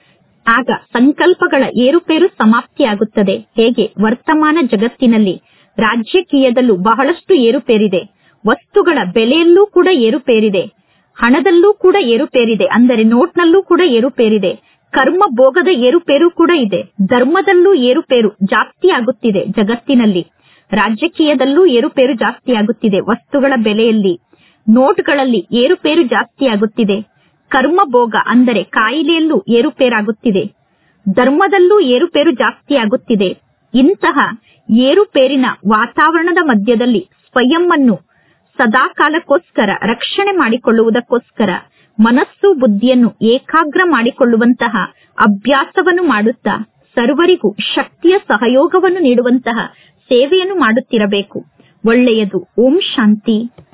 ಆಗ ಸಂಕಲ್ಪಗಳ ಏರುಪೇರು ಸಮಾಪ್ತಿಯಾಗುತ್ತದೆ ಹೇಗೆ ವರ್ತಮಾನ ಜಗತ್ತಿನಲ್ಲಿ ರಾಜಕೀಯದಲ್ಲೂ ಬಹಳಷ್ಟು ಏರುಪೇರಿದೆ ವಸ್ತುಗಳ ಬೆಲೆಯಲ್ಲೂ ಕೂಡ ಏರುಪೇರಿದೆ ಹಣದಲ್ಲೂ ಕೂಡ ಏರುಪೇರಿದೆ ಅಂದರೆ ನೋಟ್ನಲ್ಲೂ ಕೂಡ ಏರುಪೇರಿದೆ ಕರ್ಮ ಭೋಗದ ಏರುಪೇರು ಕೂಡ ಇದೆ ಧರ್ಮದಲ್ಲೂ ಏರುಪೇರು ಜಾಸ್ತಿ ಆಗುತ್ತಿದೆ ಜಗತ್ತಿನಲ್ಲಿ ರಾಜಕೀಯದಲ್ಲೂ ಏರುಪೇರು ಜಾಸ್ತಿ ಆಗುತ್ತಿದೆ ವಸ್ತುಗಳ ಬೆಲೆಯಲ್ಲಿ ನೋಟ್ಗಳಲ್ಲಿ ಏರುಪೇರು ಜಾಸ್ತಿ ಆಗುತ್ತಿದೆ ಕರ್ಮ ಭೋಗ ಅಂದರೆ ಕಾಯಿಲೆಯಲ್ಲೂ ಏರುಪೇರಾಗುತ್ತಿದೆ ಧರ್ಮದಲ್ಲೂ ಏರುಪೇರು ಜಾಸ್ತಿ ಆಗುತ್ತಿದೆ ಇಂತಹ ಏರುಪೇರಿನ ವಾತಾವರಣದ ಮಧ್ಯದಲ್ಲಿ ಸ್ವಯಂವನ್ನು ಸದಾಕಾಲಕ್ಕೋಸ್ಕರ ರಕ್ಷಣೆ ಮಾಡಿಕೊಳ್ಳುವುದಕ್ಕೋಸ್ಕರ ಮನಸ್ಸು ಬುದ್ಧಿಯನ್ನು ಏಕಾಗ್ರ ಮಾಡಿಕೊಳ್ಳುವಂತಹ ಅಭ್ಯಾಸವನ್ನು ಮಾಡುತ್ತಾ ಸರ್ವರಿಗೂ ಶಕ್ತಿಯ ಸಹಯೋಗವನ್ನು ನೀಡುವಂತಹ ಸೇವೆಯನ್ನು ಮಾಡುತ್ತಿರಬೇಕು ಒಳ್ಳೆಯದು ಓಂ ಶಾಂತಿ